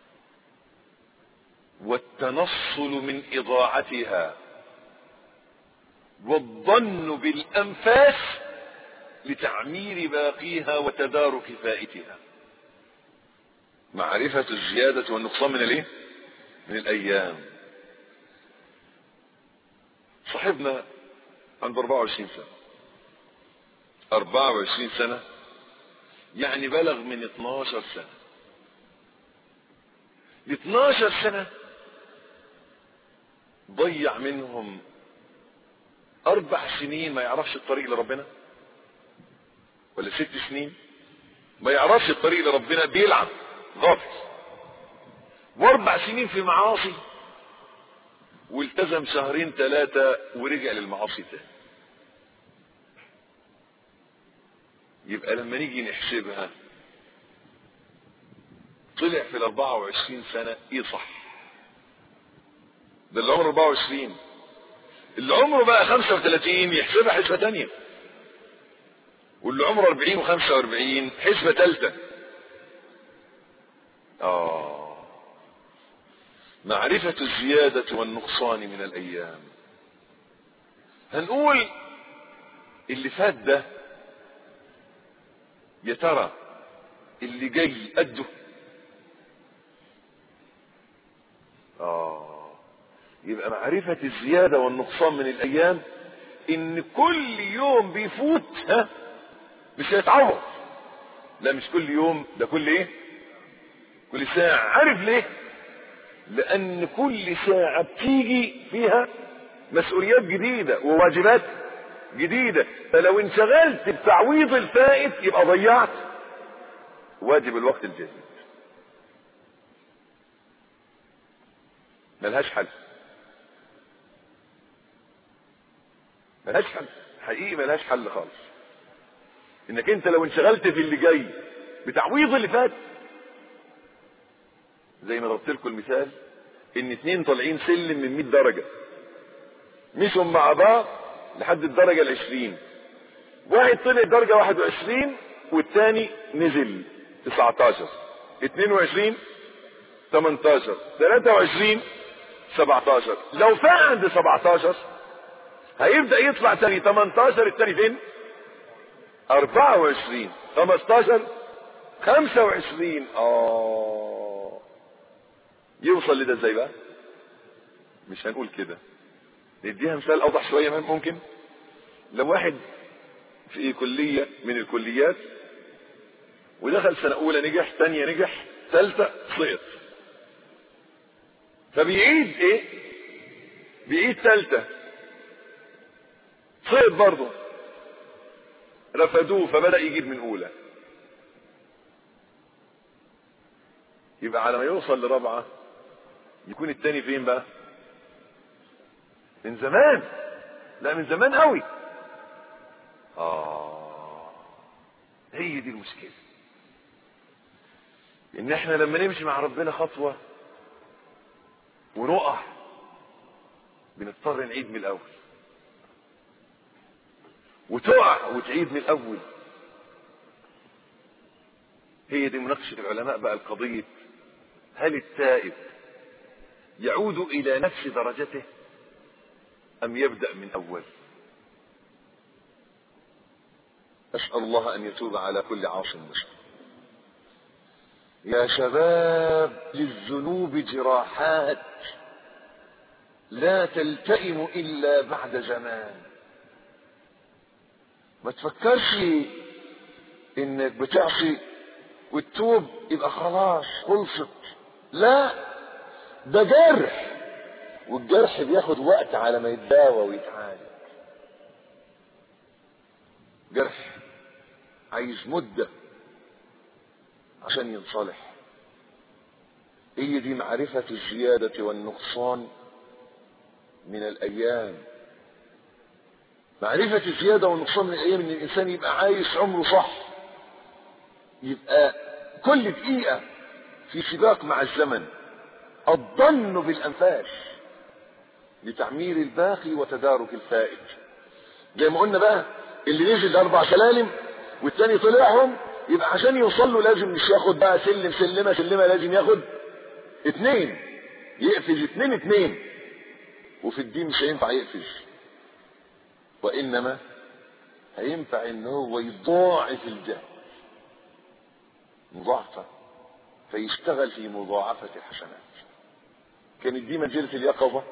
والتنصل من إضاعتها والظن بالأنفاس لتعمير باقيها وتدارك فائتها معرفة الزيادة والنقصان من الايه من الأيام صاحبنا عنده 24 سنة 24 سنة يعني بلغ من 12 سنة ال 12 سنة ضيع منهم أربع سنين ما يعرفش الطريق لربنا ولا ست سنين ما يعرفش الطريق لربنا بيلعب غافل واربع سنين في معاصي والتزم شهرين ثلاثة ورجع للمعاصي تاني يبقى لما نيجي نحسبها طلع في ال 24 سنة ايه صح ده اللي عمره 24 اللي عمره بقى 35 يحسبها حسبة تانية واللي عمره 40 و45 حسبة تالتة اه معرفة الزيادة والنقصان من الايام هنقول اللي فات ده يا ترى اللي جاي قده اه يبقى معرفة الزيادة والنقصان من الايام ان كل يوم بيفوت ها مش هيتعوض لا مش كل يوم ده كل ايه كل ساعة عارف ليه لان كل ساعة بتيجي فيها مسؤوليات جديدة وواجبات جديدة فلو انشغلت بتعويض الفائت يبقى ضيعت واجب الوقت الجديد ملهاش حل ملهاش حل حقيقي ملهاش حل خالص انك انت لو انشغلت في اللي جاي بتعويض اللي فات زي ما ضربت لكم المثال ان اتنين طالعين سلم من 100 درجة مشوا مع بعض لحد الدرجة العشرين واحد طلع درجة واحد وعشرين والتاني نزل تسعتاشر اتنين وعشرين تمنتاشر تلاتة وعشرين سبعتاشر لو فاق عند سبعتاشر هيبدأ يطلع تاني تمنتاشر التاني فين 24 15 25 اه يوصل لده ازاي بقى مش هنقول كده نديها مثال اوضح شويه ممكن لو واحد في كليه من الكليات ودخل سنه اولى نجح ثانيه نجح ثالثه سقط فبيعيد ايه بيعيد ثالثه سقط برضه رفضوه فبدا يجيب من اولى يبقى على ما يوصل لرابعه يكون التاني فين بقى من زمان لا من زمان قوي اه هي دي المشكله ان احنا لما نمشي مع ربنا خطوه ونقع بنضطر نعيد من الاول وتقع وتعيد من الاول هي دي مناقشه العلماء بقى القضيه هل التائب يعود الى نفس درجته ام يبدا من اول اسال الله ان يتوب على كل عاص مسلم يا شباب للذنوب جراحات لا تلتئم الا بعد زمان ما تفكرش انك بتعصي وتتوب يبقى خلاص خلصت لا ده جرح والجرح بياخد وقت على ما يتداوى ويتعالج جرح عايز مدة عشان ينصلح هي دي معرفة الزيادة والنقصان من الأيام معرفة الزيادة والنقصان من الأيام إن الإنسان يبقى عايش عمره صح يبقى كل دقيقة في سباق مع الزمن الظن بالأنفاس لتعمير الباقي وتدارك الفائت زي ما قلنا بقى اللي نزل أربع سلالم والتاني طلعهم يبقى عشان يوصل له لازم مش ياخد بقى سلم سلمة سلمة لازم ياخد اتنين يقفز اتنين اتنين وفي الدين مش هينفع يقفز وإنما هينفع ان هو يضاعف الجهل مضاعفة فيشتغل في مضاعفة الحسنات كانت دي منزلة اليقظة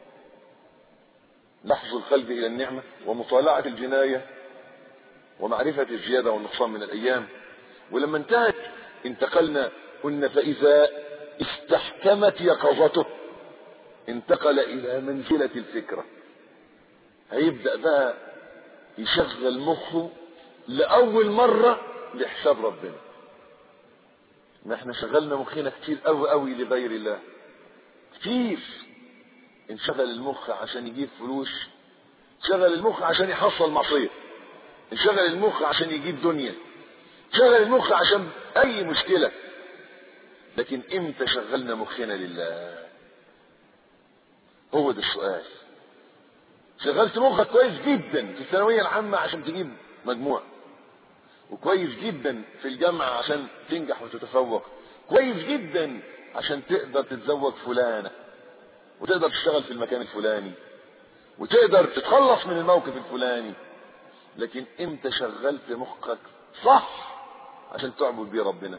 لحظ القلب إلى النعمة ومطالعة الجناية ومعرفة الزيادة والنقصان من الأيام ولما انتهت انتقلنا قلنا فإذا استحكمت يقظته انتقل إلى منزلة الفكرة هيبدأ بقى يشغل مخه لأول مرة لحساب ربنا ما احنا شغلنا مخنا كتير قوي قوي لغير الله كتير انشغل المخ عشان يجيب فلوس شغل المخ عشان يحصل معصية انشغل المخ عشان يجيب دنيا شغل المخ عشان اي مشكلة لكن امتى شغلنا مخنا لله هو ده السؤال شغلت مخك كويس جدا في الثانوية العامة عشان تجيب مجموع وكويس جدا في الجامعة عشان تنجح وتتفوق كويس جدا عشان تقدر تتزوج فلانة وتقدر تشتغل في المكان الفلاني وتقدر تتخلص من الموقف الفلاني لكن امتى شغلت مخك صح عشان تعبد بيه ربنا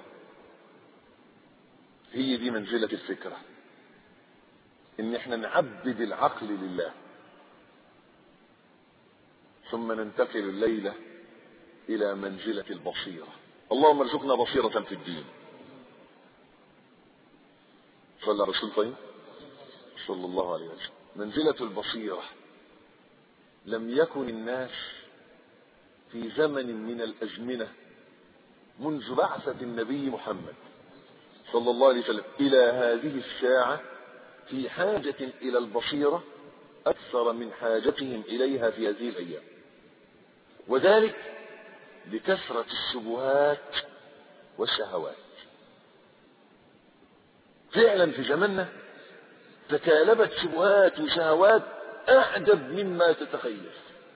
هي دي منزلة الفكرة ان احنا نعبد العقل لله ثم ننتقل الليلة الى منزلة البصيرة اللهم ارزقنا بصيرة في الدين صلى رسول طيب صلى الله عليه وسلم منزلة البصيرة لم يكن الناس في زمن من الأزمنة منذ بعثة النبي محمد صلى الله عليه وسلم إلى هذه الساعة في حاجة إلى البصيرة أكثر من حاجتهم إليها في هذه الأيام وذلك لكثرة الشبهات والشهوات فعلا في زماننا تكالبت شبهات وشهوات أعجب مما تتخيل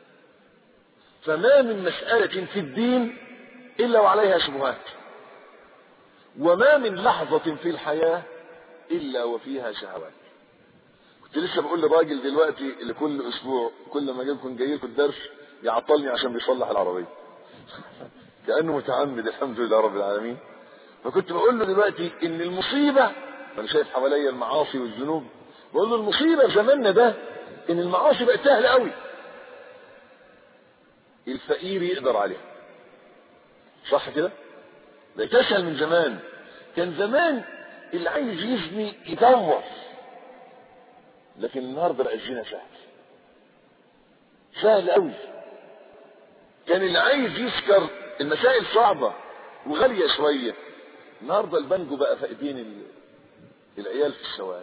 فما من مسألة في الدين إلا وعليها شبهات وما من لحظة في الحياة إلا وفيها شهوات كنت لسه بقول لراجل دلوقتي اللي كل أسبوع كل ما أجيبكم جاي لكم الدرس يعطلني عشان بيصلح العربية كانه متعمد الحمد لله رب العالمين فكنت بقول له دلوقتي ان المصيبه انا شايف حواليا المعاصي والذنوب بقول له المصيبه في زماننا ده ان المعاصي بقت سهله قوي الفقير يقدر عليها صح كده بقت اسهل من زمان كان زمان اللي عايز يزني يدور لكن النهارده بقى الزنا سهل سهل قوي كان اللي عايز يسكر المسائل صعبه وغاليه شويه النهارده البنجو بقى في ايدين العيال في الشوارع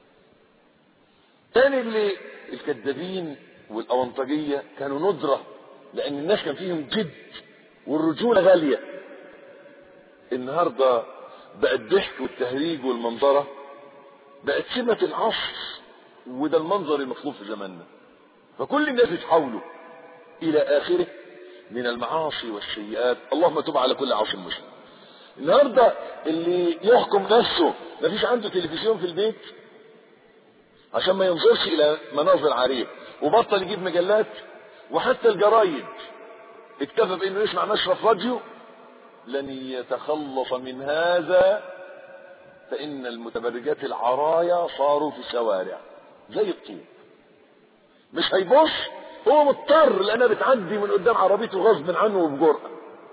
تاني اللي الكذابين والاونطجيه كانوا ندره لان الناس كان فيهم جد والرجوله غاليه النهارده بقى الضحك والتهريج والمنظره بقت سمه العصر وده المنظر المطلوب في زماننا فكل الناس يتحولوا الى اخره من المعاصي والسيئات اللهم تب على كل عاصي مسلم النهارده اللي يحكم نفسه مفيش عنده تلفزيون في البيت عشان ما ينظرش الى مناظر عاريه وبطل يجيب مجلات وحتى الجرايد اكتفى بانه يسمع مشرف راديو لن يتخلص من هذا فان المتبرجات العرايا صاروا في الشوارع زي الطوب مش هيبص هو مضطر لانها بتعدي من قدام عربيته غصب عنه وبجرأة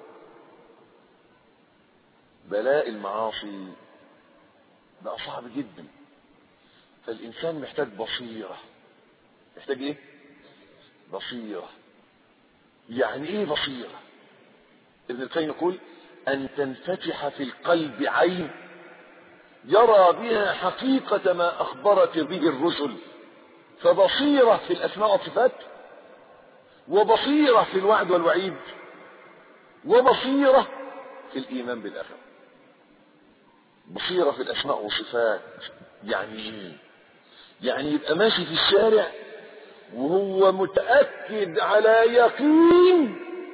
بلاء المعاصي بقى صعب جدا فالانسان محتاج بصيره محتاج ايه بصيره يعني ايه بصيره ابن القيم يقول ان تنفتح في القلب عين يرى بها حقيقه ما اخبرت به الرسل فبصيره في الاسماء والصفات وبصيره في الوعد والوعيد وبصيره في الايمان بالاخره بصيره في الاسماء والصفات يعني ايه يعني يبقى ماشي في الشارع وهو متأكد على يقين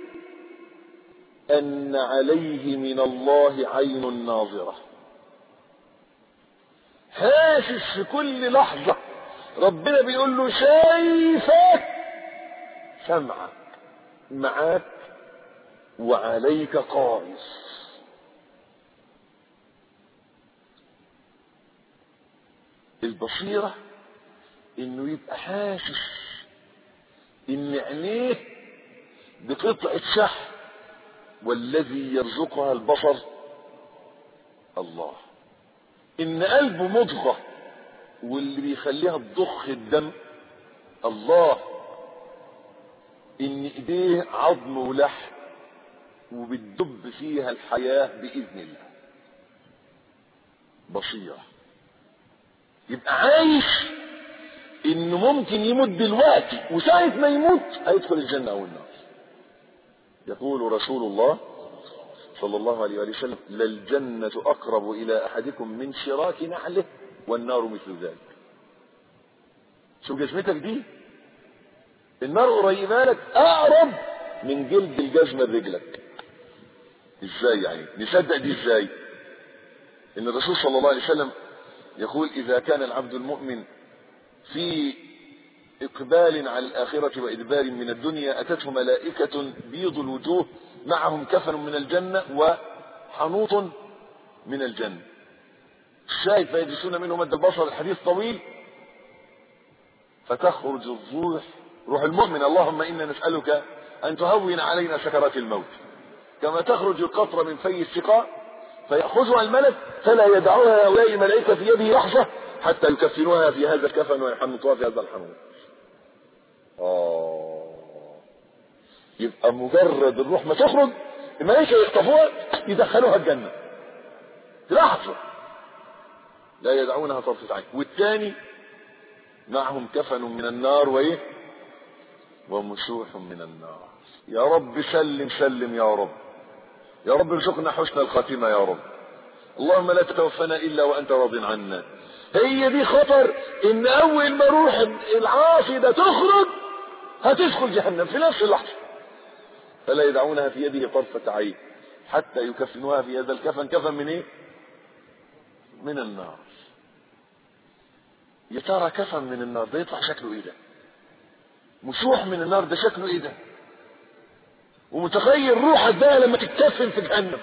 أن عليه من الله عين ناظرة حاسس في كل لحظة ربنا بيقول له شايفك سمعك معاك وعليك قائص البصيرة انه يبقى حاسس ان عينيه بقطعة شحم والذي يرزقها البصر الله ان قلبه مضغة واللي بيخليها تضخ الدم الله ان ايديه عظم ولحم وبتدب فيها الحياة بإذن الله بصيرة يبقى عايش انه ممكن يموت دلوقتي وساعة ما يموت هيدخل الجنة او النار يقول رسول الله صلى الله عليه وآله وسلم للجنة أقرب إلى أحدكم من شراك نعله والنار مثل ذلك شو جزمتك دي النار قريبة لك أقرب من جلد الجزمة لرجلك ازاي يعني نصدق دي ازاي ان الرسول صلى الله عليه وسلم يقول اذا كان العبد المؤمن في اقبال على الاخرة وادبار من الدنيا اتته ملائكة بيض الوجوه معهم كفن من الجنة وحنوط من الجنة الشاهد فيجلسون منه مد البصر الحديث طويل فتخرج الروح روح المؤمن اللهم انا نسألك ان تهون علينا سكرات الموت كما تخرج القطرة من في السقاء فيأخذها الملك فلا يدعوها هؤلاء الملائكة في يده لحظة حتى يكفنوها في هذا الكفن ويحنطوها في هذا الحنوط آه يبقى مجرد الروح ما تخرج الملائكة يخطفوها يدخلوها الجنة في لحظة لا يدعونها طرفة عين والثاني معهم كفن من النار وايه ومسوح من النار يا رب سلم سلم يا رب يا رب ارزقنا حسن الخاتمة يا رب اللهم لا تتوفنا إلا وأنت راض عنا هي دي خطر إن أول ما روح العاصي ده تخرج هتدخل جهنم في نفس اللحظة فلا يدعونها في يده طرفة عين حتى يكفنوها في هذا الكفن كفن من ايه من النار يا ترى كفن من النار ده يطلع شكله ايه ده مسوح من النار ده شكله ايه ده ومتخيل روحك بقى لما تتكفن في جهنم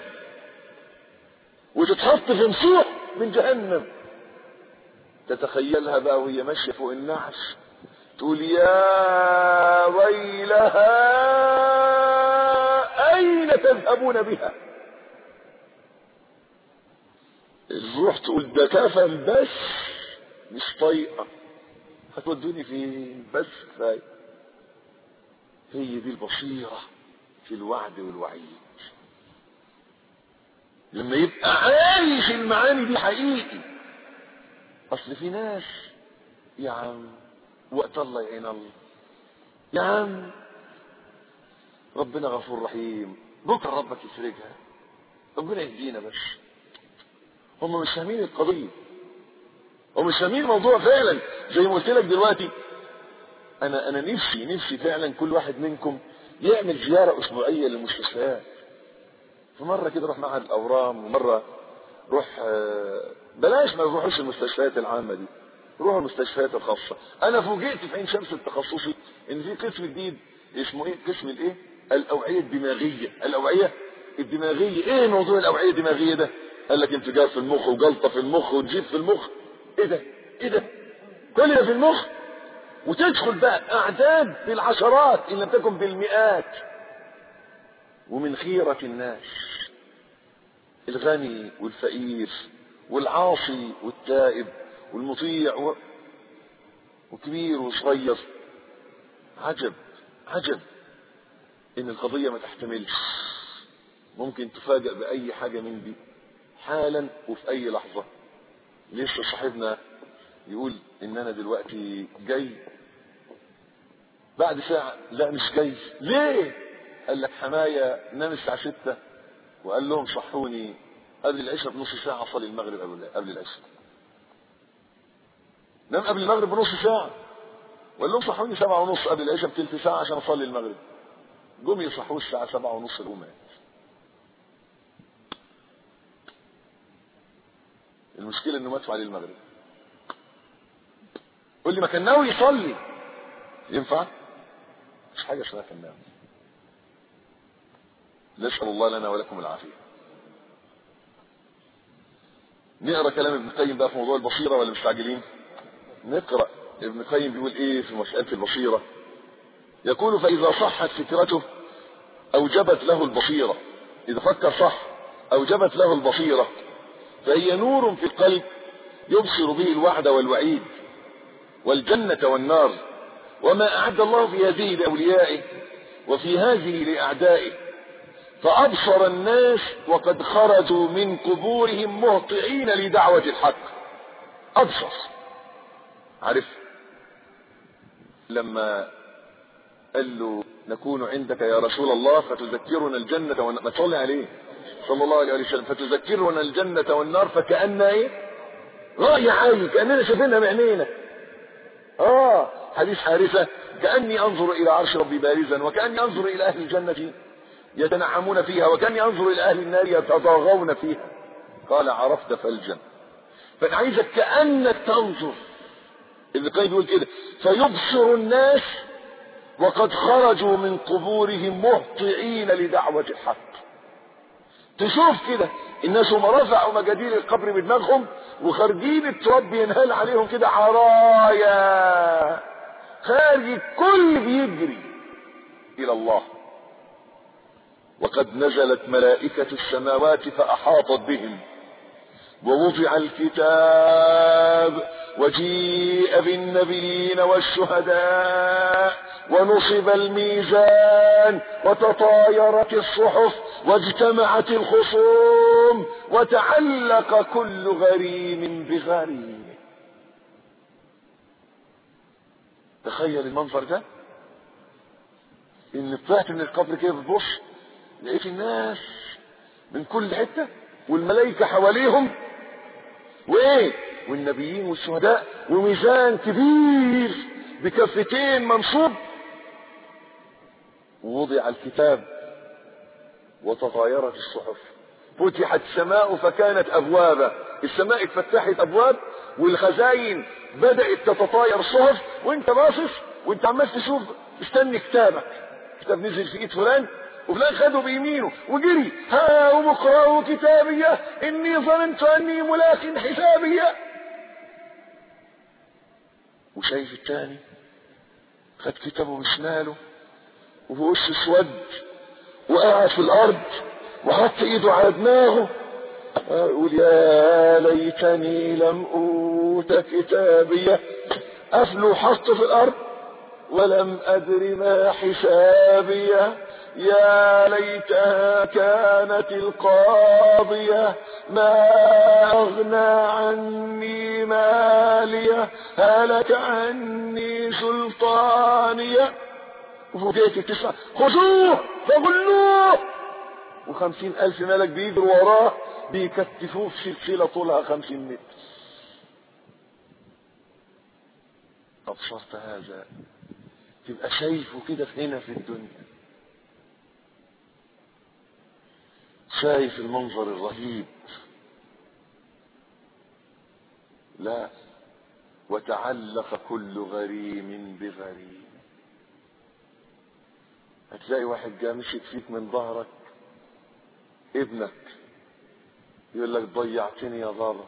وتتحط في مسوح من جهنم تتخيلها بقى وهي ماشيه فوق النعش تقول يا ويلها اين تذهبون بها الروح تقول ده كفن بس مش طايقه هتودوني فين بس كفايه هي دي البصيره في الوعد والوعيد لما يبقى عايش المعاني دي حقيقي اصل في ناس يا عم وقت الله يعين الله يا عم ربنا غفور رحيم بكره ربك يفرجها ربنا يهدينا بس هم مش فاهمين القضيه هم مش فاهمين الموضوع فعلا زي ما قلت لك دلوقتي انا انا نفسي نفسي فعلا كل واحد منكم يعمل زياره اسبوعيه للمستشفيات فمره كده روح معهد الاورام ومره روح بلاش ما نروحوش المستشفيات العامه دي روحوا المستشفيات الخاصه انا فوجئت في عين شمس التخصصي ان في قسم جديد اسمه ايه قسم الايه الاوعيه الدماغيه الاوعيه الدماغيه ايه موضوع الاوعيه الدماغيه ده قال لك انفجار في المخ وجلطه في المخ ونزيف في المخ ايه ده ايه ده كل ده في المخ وتدخل بقى اعداد بالعشرات ان لم تكن بالمئات ومن خيرة الناس الغني والفقير والعاصي والتائب والمطيع و... وكبير وصغير عجب عجب ان القضية ما تحتملش ممكن تفاجأ بأي حاجة من دي حالا وفي أي لحظة لسه صاحبنا يقول ان انا دلوقتي جاي بعد ساعة لا مش جاي ليه قال لك حماية نام الساعة ستة وقال لهم صحوني قبل العشاء بنص ساعة أصلي المغرب قبل قبل العشاء نام قبل المغرب بنص ساعة وقال لهم صحوني سبعة ونص قبل العشاء بتلت ساعة عشان أصلي المغرب جم يصحوه الساعة سبعة ونص الأم مات المشكلة إنه مات عليه المغرب قول لي ما كان ناوي يصلي ينفع؟ مش حاجة اسمها كان ناوي نسأل الله لنا ولكم العافية نقرأ كلام ابن القيم بقى في موضوع البصيرة ولا مستعجلين نقرأ ابن القيم بيقول ايه في مسألة البصيرة يقول فإذا صحت فكرته أوجبت له البصيرة إذا فكر صح أوجبت له البصيرة فهي نور في القلب يبصر به الوعد والوعيد والجنة والنار وما أعد الله في هذه لأوليائه وفي هذه لأعدائه فأبصر الناس وقد خرجوا من قبورهم مهطعين لدعوة الحق أبصر عارف لما قال له نكون عندك يا رسول الله فتذكرنا الجنة والنار ما تصلي عليه صلى الله عليه وسلم فتذكرنا الجنة والنار فكأن ايه رأي عين كأننا شايفينها بعينينا اه حديث حارثة كأني أنظر إلى عرش ربي بارزا وكأني أنظر إلى أهل الجنة يتنعمون فيها وكأني أنظر إلى أهل النار يتضاغون فيها قال عرفت فالجنة فأنا عايزك كأنك تنظر ابن القيم بيقول كده فيبصر الناس وقد خرجوا من قبورهم مهطعين لدعوة الحق تشوف كده الناس هم رفعوا مجادير القبر بدماغهم وخارجين التراب بينهال عليهم كده عرايا خارج الكل بيجري الى الله وقد نزلت ملائكة السماوات فأحاطت بهم ووضع الكتاب وجيء بالنبيين والشهداء ونصب الميزان وتطايرت الصحف واجتمعت الخصوم وتعلق كل غريم بغريم تخيل المنظر ده ان طلعت من القبر كده بتبص لقيت الناس من كل حته والملائكه حواليهم وايه والنبيين والشهداء وميزان كبير بكفتين منصوب ووضع الكتاب وتطايرت الصحف فتحت السماء فكانت ابوابا السماء اتفتحت ابواب والخزاين بدات تتطاير الصحف وانت باصص وانت عمال تشوف استني كتابك كتاب نزل في ايد فلان وفلان خده بيمينه وجري ها ومقرأ كتابية إني ظننت أني ملاق حسابية وشايف التاني خد كتابه بشماله وهو وش اسود وقاعد في الارض وحط ايده على دماغه يقول يا ليتني لم اوت كتابيه قفله حطه في الارض ولم ادر ما حسابيه يا ليتها كانت القاضية ما أغنى عني مالية هلك عني سلطانية وفوجئت التسعة خذوه فغلوه وخمسين ألف ملك بيجروا وراه بيكتفوه في سلسلة طولها خمسين متر أبصرت هذا تبقى شايفه كده هنا في الدنيا شايف المنظر الرهيب لا وتعلق كل غريم بغريم هتلاقي واحد جاء مسك فيك من ظهرك ابنك يقول لك ضيعتني يا بابا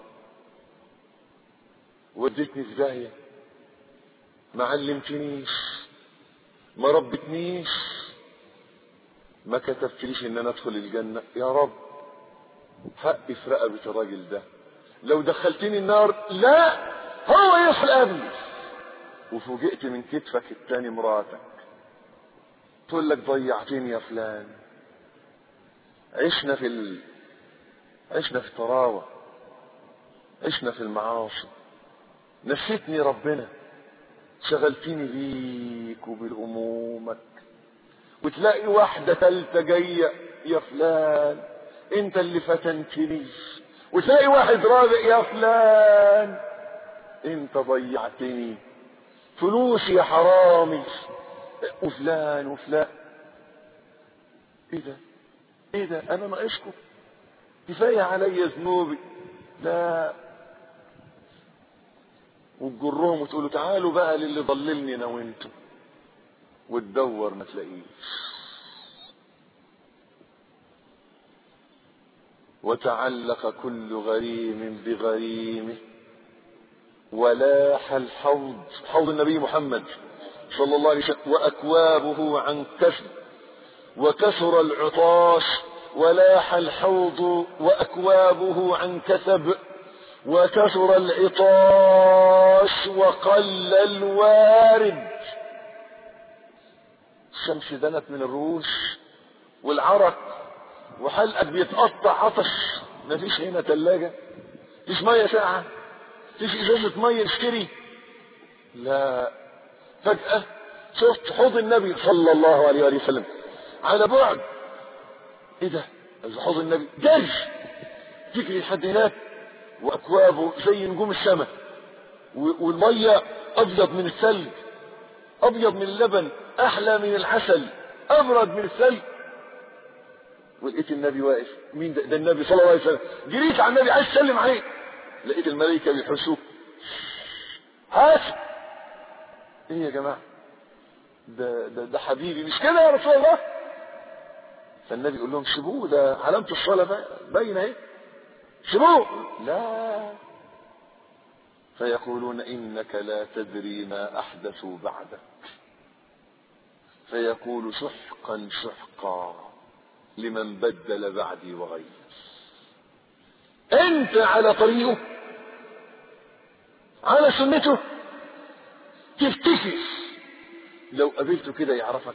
وديتني في داهيه ما علمتنيش ما ربتنيش ما كتبتليش ان انا ادخل الجنة يا رب حقي في رقبة الراجل ده لو دخلتني النار لا هو يدخل قبلي وفوجئت من كتفك التاني مراتك تقول لك ضيعتني يا فلان عشنا في ال... عشنا في الطراوة عشنا في المعاصي نسيتني ربنا شغلتني بيك وبالهمومك وتلاقي واحدة تالتة جاية يا فلان انت اللي فتنتني وتلاقي واحد رابع يا فلان انت ضيعتني فلوسي يا حرامي وفلان وفلان ايه ده ايه ده انا ناقصكم كفايه عليا ذنوبي لا وتجرهم وتقولوا تعالوا بقى للي ضللني انا وانتم وتدور ما تلاقيش وتعلق كل غريم بغريمه ولاح الحوض حوض النبي محمد صلى الله عليه وسلم وأكوابه عن كسب وكثر العطاش ولاح الحوض وأكوابه عن كسب وكثر العطاش وقل الوارد الشمس دنت من الروش والعرق وحلقك بيتقطع عطش مفيش هنا تلاجة مفيش مية ساعة مفيش ازازة مية اشتري لا فجأة شفت حوض النبي صلى الله عليه وآله وسلم على بعد ايه ده حوض النبي جري تجري لحد هناك واكوابه زي نجوم السماء والمية ابيض من الثلج ابيض من اللبن احلى من العسل ابرد من الثلج ولقيت النبي واقف مين ده, ده النبي صلى الله عليه وسلم جريت على النبي عايز اسلم عليه لقيت الملائكه بيحسوه هات ايه يا جماعه ده ده ده حبيبي مش كده يا رسول الله فالنبي يقول لهم سيبوه ده علامه الصلاه باينه اهي سيبوه لا فيقولون انك لا تدري ما احدثوا بعدك فيقول سحقا سحقا لمن بدل بعدي وغير انت على طريقه على سنته تفتكر لو قابلته كده يعرفك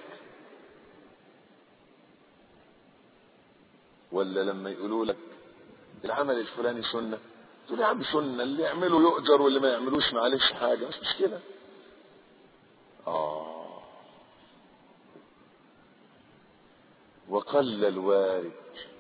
ولا لما يقولوا لك العمل الفلاني سنه تقول يا عم سنه اللي يعمله يؤجر واللي ما يعملوش معلش حاجه مش مشكله اه وقل الوارد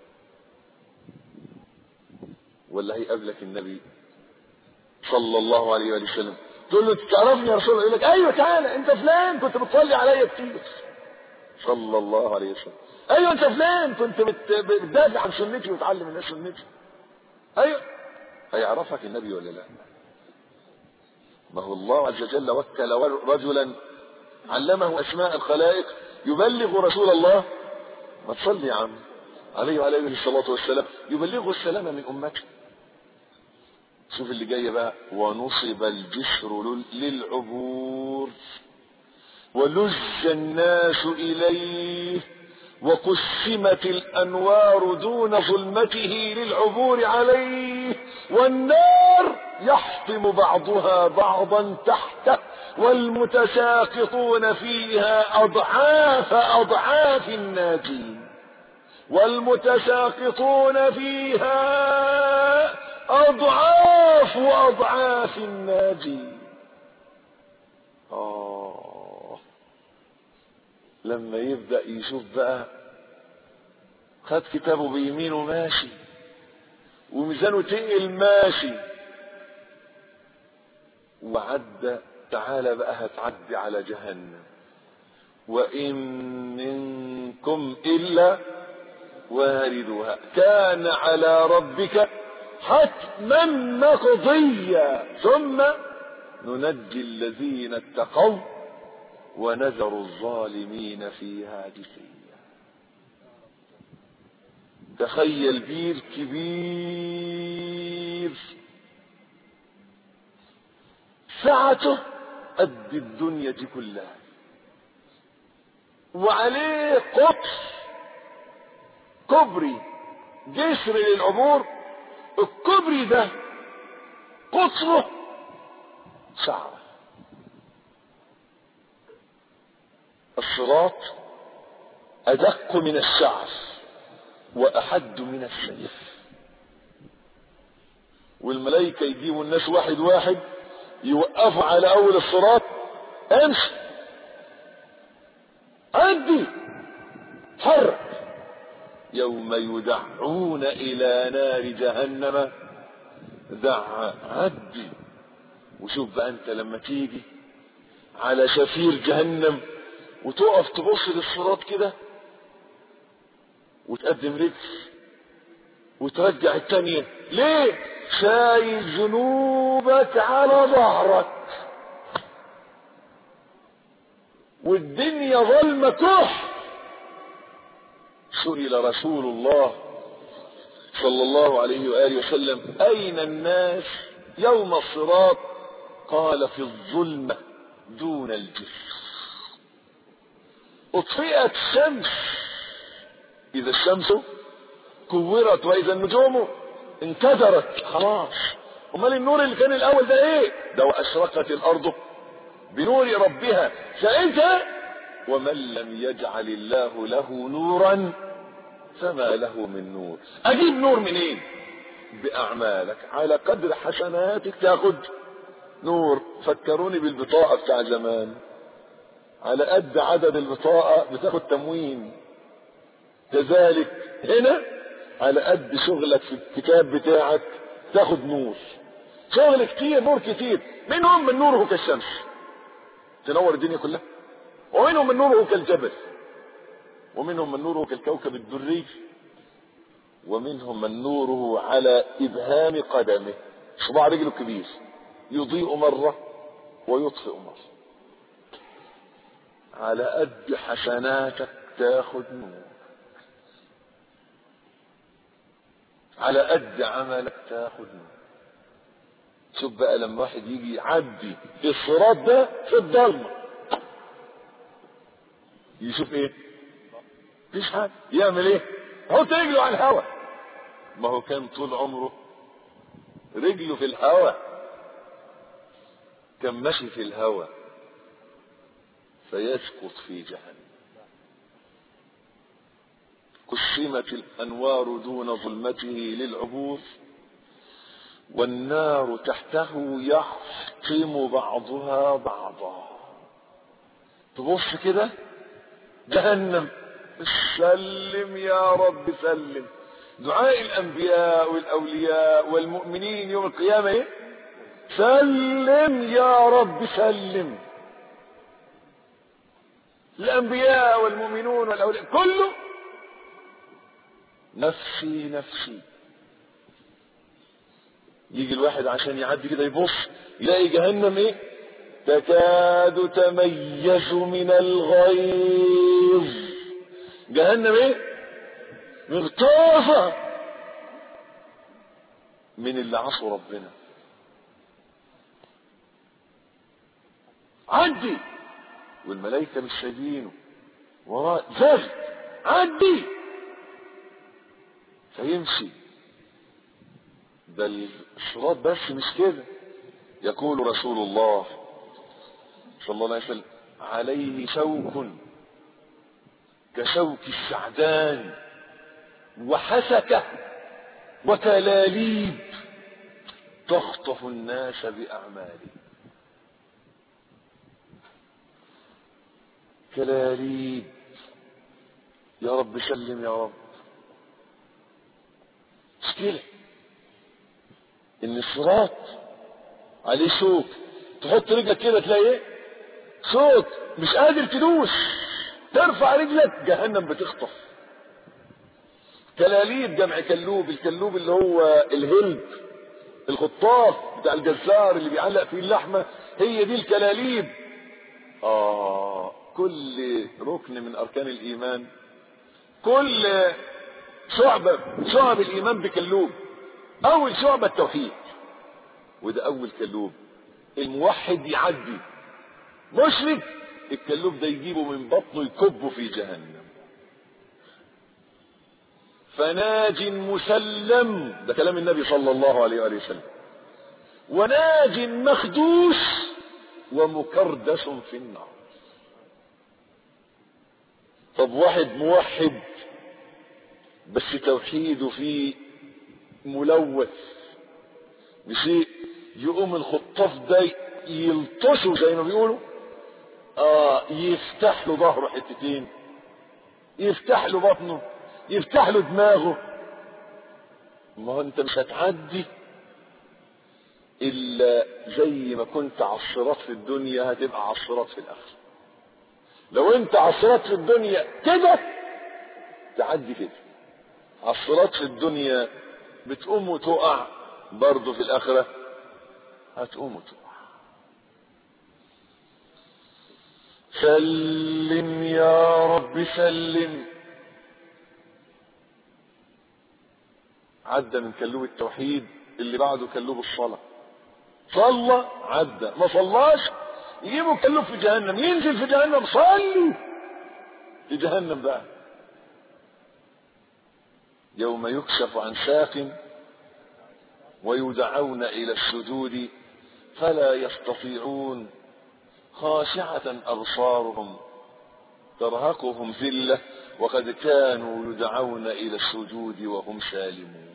ولا هيقابلك النبي صلى الله عليه وآله وسلم تقول له تعرفني يا رسول الله يقول لك ايوه تعالى انت فلان كنت بتصلي عليا كتير صلى الله عليه وسلم ايوه انت فلان كنت بت- بتدافع عن سنتي وتعلم الناس سنتي ايوه هيعرفك النبي ولا لا ما هو الله عز وجل وكل رجلا علمه اسماء الخلائق يبلغ رسول الله ما تصلي يا عم عليه وعلى اله الصلاه والسلام يبلغه السلام من امته شوف اللي جايه بقى ونصب الجسر للعبور ولج الناس اليه وقسمت الانوار دون ظلمته للعبور عليه والنار يحطم بعضها بعضا تحته والمتساقطون فيها اضعاف اضعاف الناجين والمتساقطون فيها اضعاف اضعاف الناجين آه لما يبدأ يشوف بقى خد كتابه بيمينه ماشي وميزانه تقل ماشي وعدى تعالى بقى هتعدي على جهنم وإن منكم إلا واردها كان على ربك حتما مقضيا ثم ننجي الذين اتقوا ونذر الظالمين فيها جثيا تخيل بير كبير سعته قد الدنيا دي كلها وعليه قطر كبري جسر للعبور الكبري ده قطره شعره الصراط أدق من الشعر وأحد من السيف والملائكة يجيبوا الناس واحد واحد يوقفوا على أول الصراط امشي عدي حرك يوم يدعون إلى نار جهنم دع عدي وشوف بقى أنت لما تيجي على شفير جهنم وتقف تبص للصراط كده وتقدم رجل وترجع التانية ليه شايل ذنوبك على ظهرك والدنيا ظلمة كح سئل رسول الله صلى الله عليه وآله وسلم أين الناس يوم الصراط قال في الظلمة دون الجسر اطفئت الشمس اذا الشمس كورت واذا النجوم انكدرت خلاص امال النور اللي كان الاول ده ايه ده واشرقت الارض بنور ربها ساعتها ومن لم يجعل الله له نورا فما له من نور اجيب نور منين باعمالك على قدر حسناتك تاخد نور فكروني بالبطاقه بتاع زمان على قد عدد البطاقة بتاخد تموين كذلك هنا على قد شغلك في الكتاب بتاعك تاخد نور شغل كتير نور كتير منهم من نوره كالشمس تنور الدنيا كلها ومنهم من نوره كالجبل ومنهم من نوره كالكوكب الدري ومنهم من نوره على إبهام قدمه صباع رجله كبير يضيء مرة ويطفئ مرة على قد حسناتك تاخد نور على قد عملك تاخد نور شوف بقى لما واحد يجي يعدي في الصراط ده في الضلمه يشوف ايه مفيش حاجه يعمل ايه حط رجله على الهواء ما هو كان طول عمره رجله في الهواء كان ماشي في الهواء فيسقط في جهنم قسمت الانوار دون ظلمته للعبور والنار تحته يحطم بعضها بعضا تبص كده جهنم سلم يا رب سلم دعاء الانبياء والاولياء والمؤمنين يوم القيامه ايه سلم يا رب سلم الانبياء والمؤمنون والاولياء كله نفسي نفسي يجي الواحد عشان يعدي كده يبص يلاقي جهنم ايه تكاد تميز من الغيظ جهنم ايه مغتاظة من اللي عصوا ربنا عدي والملائكة مش سايبينه وراه زغ عدي فيمشي ده الصراط بس مش كده يقول رسول الله صلى الله عليه وسلم عليه شوك كشوك السعدان وحسكة وكلاليب تخطف الناس بأعمالهم كلاليب يا رب سلم يا رب مشكلة ان الصراط عليه شوك تحط رجلك كده تلاقي ايه صوت مش قادر تدوس ترفع رجلك جهنم بتخطف كلاليب جمع كلوب الكلوب اللي هو الهلب الخطاف بتاع الجزار اللي بيعلق فيه اللحمة هي دي الكلاليب آه كل ركن من أركان الإيمان كل شعبة شعب الإيمان بكلوب أول شعبة التوحيد وده أول كلوب الموحد يعدي مشرك الكلوب ده يجيبه من بطنه يكبه في جهنم فناج مسلم ده كلام النبي صلى الله عليه وآله وسلم وناج مخدوش ومكردس في النار طب واحد موحد بس توحيده فيه ملوث بشيء يقوم الخطاف ده يلطشه زي ما بيقولوا اه يفتح له ظهره حتتين يفتح له بطنه يفتح له دماغه ما هو انت مش هتعدي الا زي ما كنت على الصراط في الدنيا هتبقى على الصراط في الاخره لو انت على الصراط في الدنيا كده تعدي كده على الصراط في الدنيا بتقوم وتقع برضه في الاخره هتقوم وتقع سلم يا رب سلم عدى من كلوب التوحيد اللي بعده كلوب الصلاة صلى عدى ما صلاش يجيبوا كلوب في جهنم ينزل في جهنم صلي في جهنم بقى يوم يكشف عن ساق ويدعون إلى السجود فلا يستطيعون خاشعة أبصارهم ترهقهم ذلة وقد كانوا يدعون إلى السجود وهم سالمون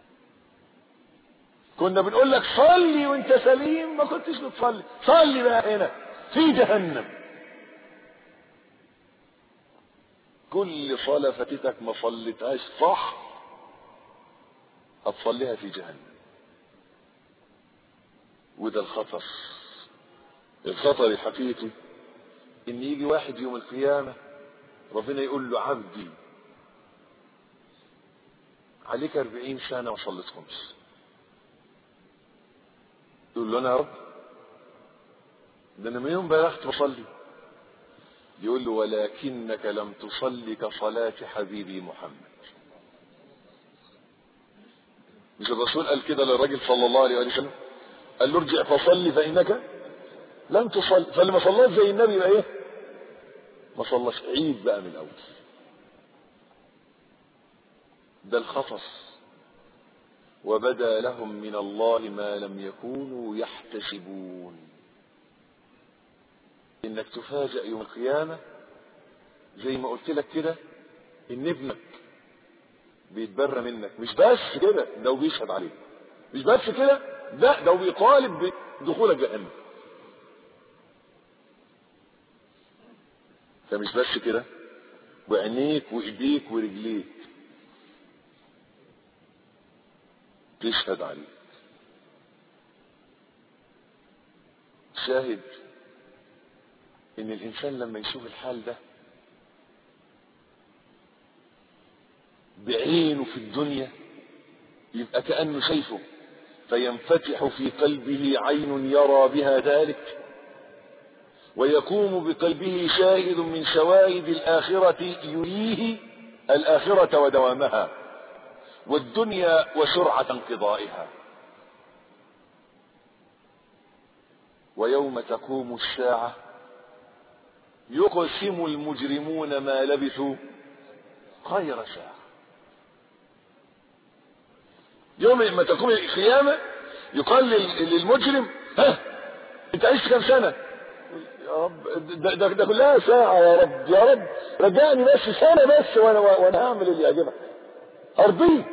كنا بنقول لك صلي وانت سليم ما كنتش بتصلي صلي بقى هنا في جهنم كل صلاة فاتتك ما صليتهاش صح هتصليها في جهنم وده الخطر الخطر الحقيقي ان يجي واحد يوم القيامة ربنا يقول له عبدي عليك أربعين سنة ما صليتهمش يقول له أنا يا رب ده أنا من يوم بلغت بصلي يقول له ولكنك لم تصلي كصلاة حبيبي محمد مش الرسول قال كده للراجل صلى الله عليه وسلم قال له ارجع فصلي فإنك لم تصلي فاللي ما صلاش زي النبي يبقى ايه ما صلاش عيد بقى من الأول ده الخطر وبدا لهم من الله ما لم يكونوا يحتسبون انك تفاجأ يوم القيامة زي ما قلت لك كده ان ابنك بيتبرى منك مش بس كده ده بيشهد عليك مش بس كده لا ده بيطالب بدخولك جهنم ده مش بس كده وعينيك وايديك ورجليك تشهد عليك شاهد ان الانسان لما يشوف الحال ده بعينه في الدنيا يبقى كأنه شايفه فينفتح في قلبه عين يرى بها ذلك ويقوم بقلبه شاهد من شواهد الآخرة يريه الآخرة ودوامها والدنيا وسرعة انقضائها ويوم تقوم الساعة يقسم المجرمون ما لبثوا غير ساعة يوم ما تقوم القيامة يقال للمجرم ها انت عشت كم سنة يا رب ده, ده, ده كلها ساعة يا رب يا رب رجعني بس سنة بس وانا وانا هعمل اللي يعجبك ارضيك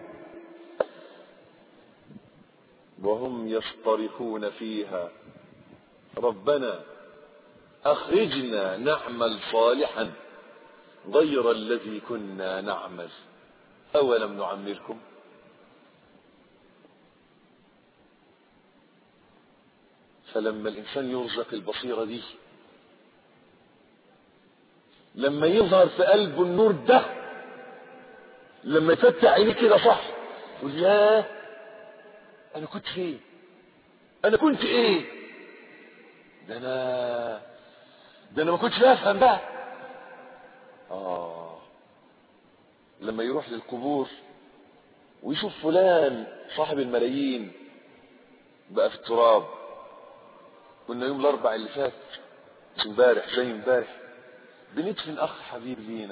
وهم يصطرخون فيها ربنا اخرجنا نعمل صالحا غير الذي كنا نعمل اولم نعمركم فلما الانسان يرزق البصيره دي لما يظهر في قلبه النور ده لما يفتح عينيه كده صح يقول ياه انا كنت فين انا كنت ايه ده انا ده انا ما كنتش بفهم بقى اه لما يروح للقبور ويشوف فلان صاحب الملايين بقى في التراب كنا يوم الاربع اللي فات مش امبارح زي امبارح بندفن اخ حبيب لينا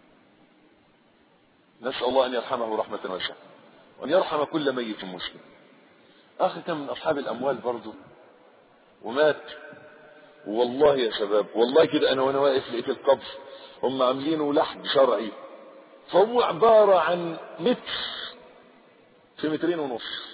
نسال الله ان يرحمه رحمه واسعه وان يرحم كل ميت مسلم اخ كان من اصحاب الاموال برضه ومات والله يا شباب والله كده انا وانا واقف لقيت القبر هم عاملينه لحد شرعي فهو عبارة عن متر في مترين ونص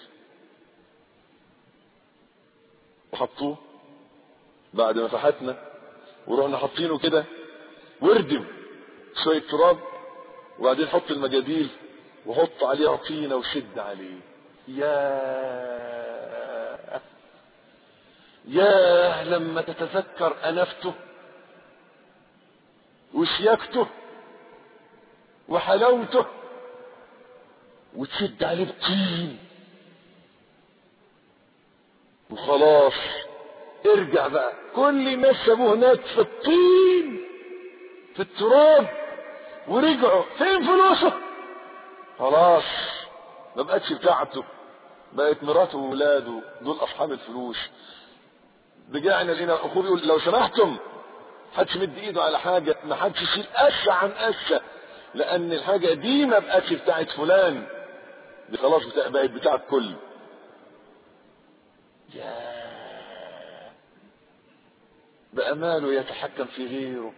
وحطوه بعد ما فحتنا ورحنا حاطينه كده وردم شوية تراب وبعدين حط المجاديل وحط عليها طينة وشد عليه يا يا لما تتذكر أنفته وشياكته وحلاوته وتشد عليه الطين وخلاص ارجع بقى كل الناس سابوه هناك في الطين في التراب ورجعوا فين فلوسه خلاص ما بقتش بتاعته بقت مراته وولاده دول اصحاب الفلوس رجعنا لقينا اخوه بيقول لو سمحتم حدش مد ايده على حاجه ما حدش يشيل قشه عن قشه لان الحاجه دي ما بقتش بتاعت فلان دي خلاص بتاع بقت بتاع الكل يا بقى ماله يتحكم في غيره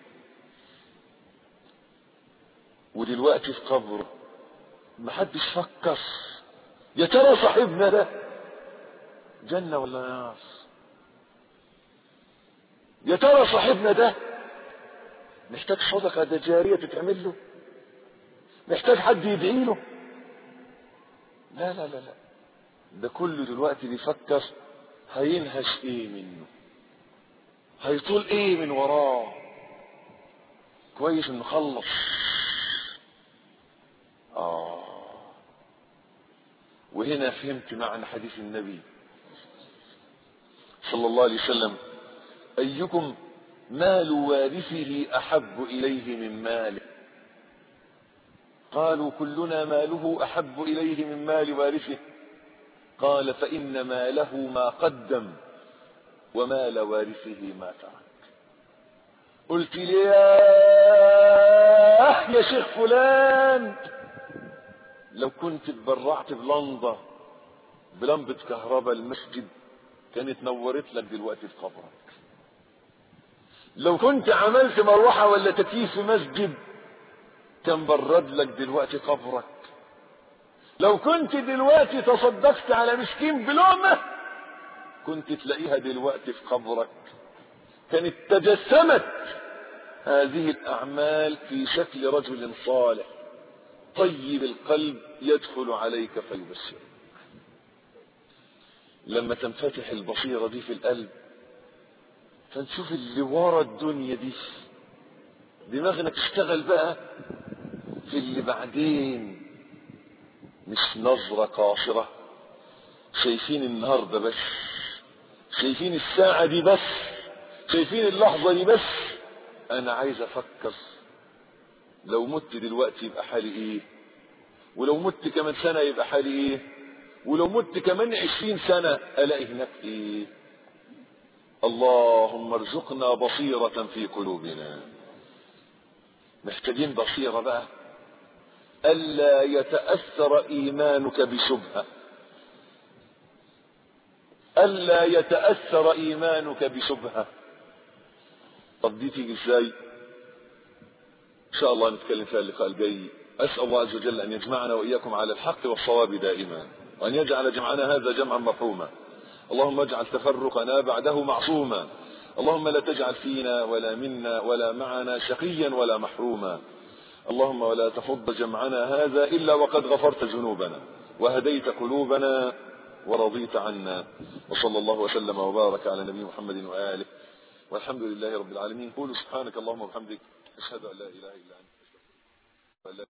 ودلوقتي في قبره محدش فكر يا ترى صاحبنا ده جنة ولا نار يا ترى صاحبنا ده محتاج صدقة ده جارية تتعمل له محتاج حد يدعي له لا لا لا لا ده كله دلوقتي بيفكر هينهش ايه منه هيطول ايه من وراه كويس انه خلص اه وهنا فهمت معنى حديث النبي صلى الله عليه وسلم ايكم مال وارثه احب اليه من ماله قالوا كلنا ماله احب اليه من مال وارثه قال فان ماله ما قدم ومال وارثه ما ترك قلت لي يا يا شيخ فلان لو كنت اتبرعت بلمبة بلمبة كهرباء المسجد كانت نورت لك دلوقتي في قبرك لو كنت عملت مروحة ولا تكييف في مسجد كان برد لك دلوقتي قبرك لو كنت دلوقتي تصدقت على مسكين بلومة كنت تلاقيها دلوقتي في قبرك كانت تجسمت هذه الأعمال في شكل رجل صالح طيب القلب يدخل عليك فيبشرك لما تنفتح البصيرة دي في القلب فنشوف اللي ورا الدنيا دي دماغنا تشتغل بقى في اللي بعدين مش نظرة قاصرة شايفين النهاردة بس شايفين الساعة دي بس شايفين اللحظة دي بس انا عايز افكر لو مت دلوقتي يبقى حالي ايه ولو مت كمان سنة يبقى حالي ايه ولو مت كمان عشرين سنة الاقي هناك ايه اللهم ارزقنا بصيرة في قلوبنا محتاجين بصيرة بقى ألا يتأثر إيمانك بشبهة ألا يتأثر إيمانك بشبهة طب دي تيجي ازاي إن شاء الله نتكلم فيها اللقاء الجاي أسأل الله عز وجل أن يجمعنا وإياكم على الحق والصواب دائما وأن يجعل جمعنا هذا جمعا مرحوما اللهم اجعل تفرقنا بعده معصوما اللهم لا تجعل فينا ولا منا ولا معنا شقيا ولا محروما اللهم ولا تفض جمعنا هذا إلا وقد غفرت ذنوبنا وهديت قلوبنا ورضيت عنا وصلى الله وسلم وبارك على نبي محمد وآله والحمد لله رب العالمين قولوا سبحانك اللهم وبحمدك أشهد أن لا إله إلا أنت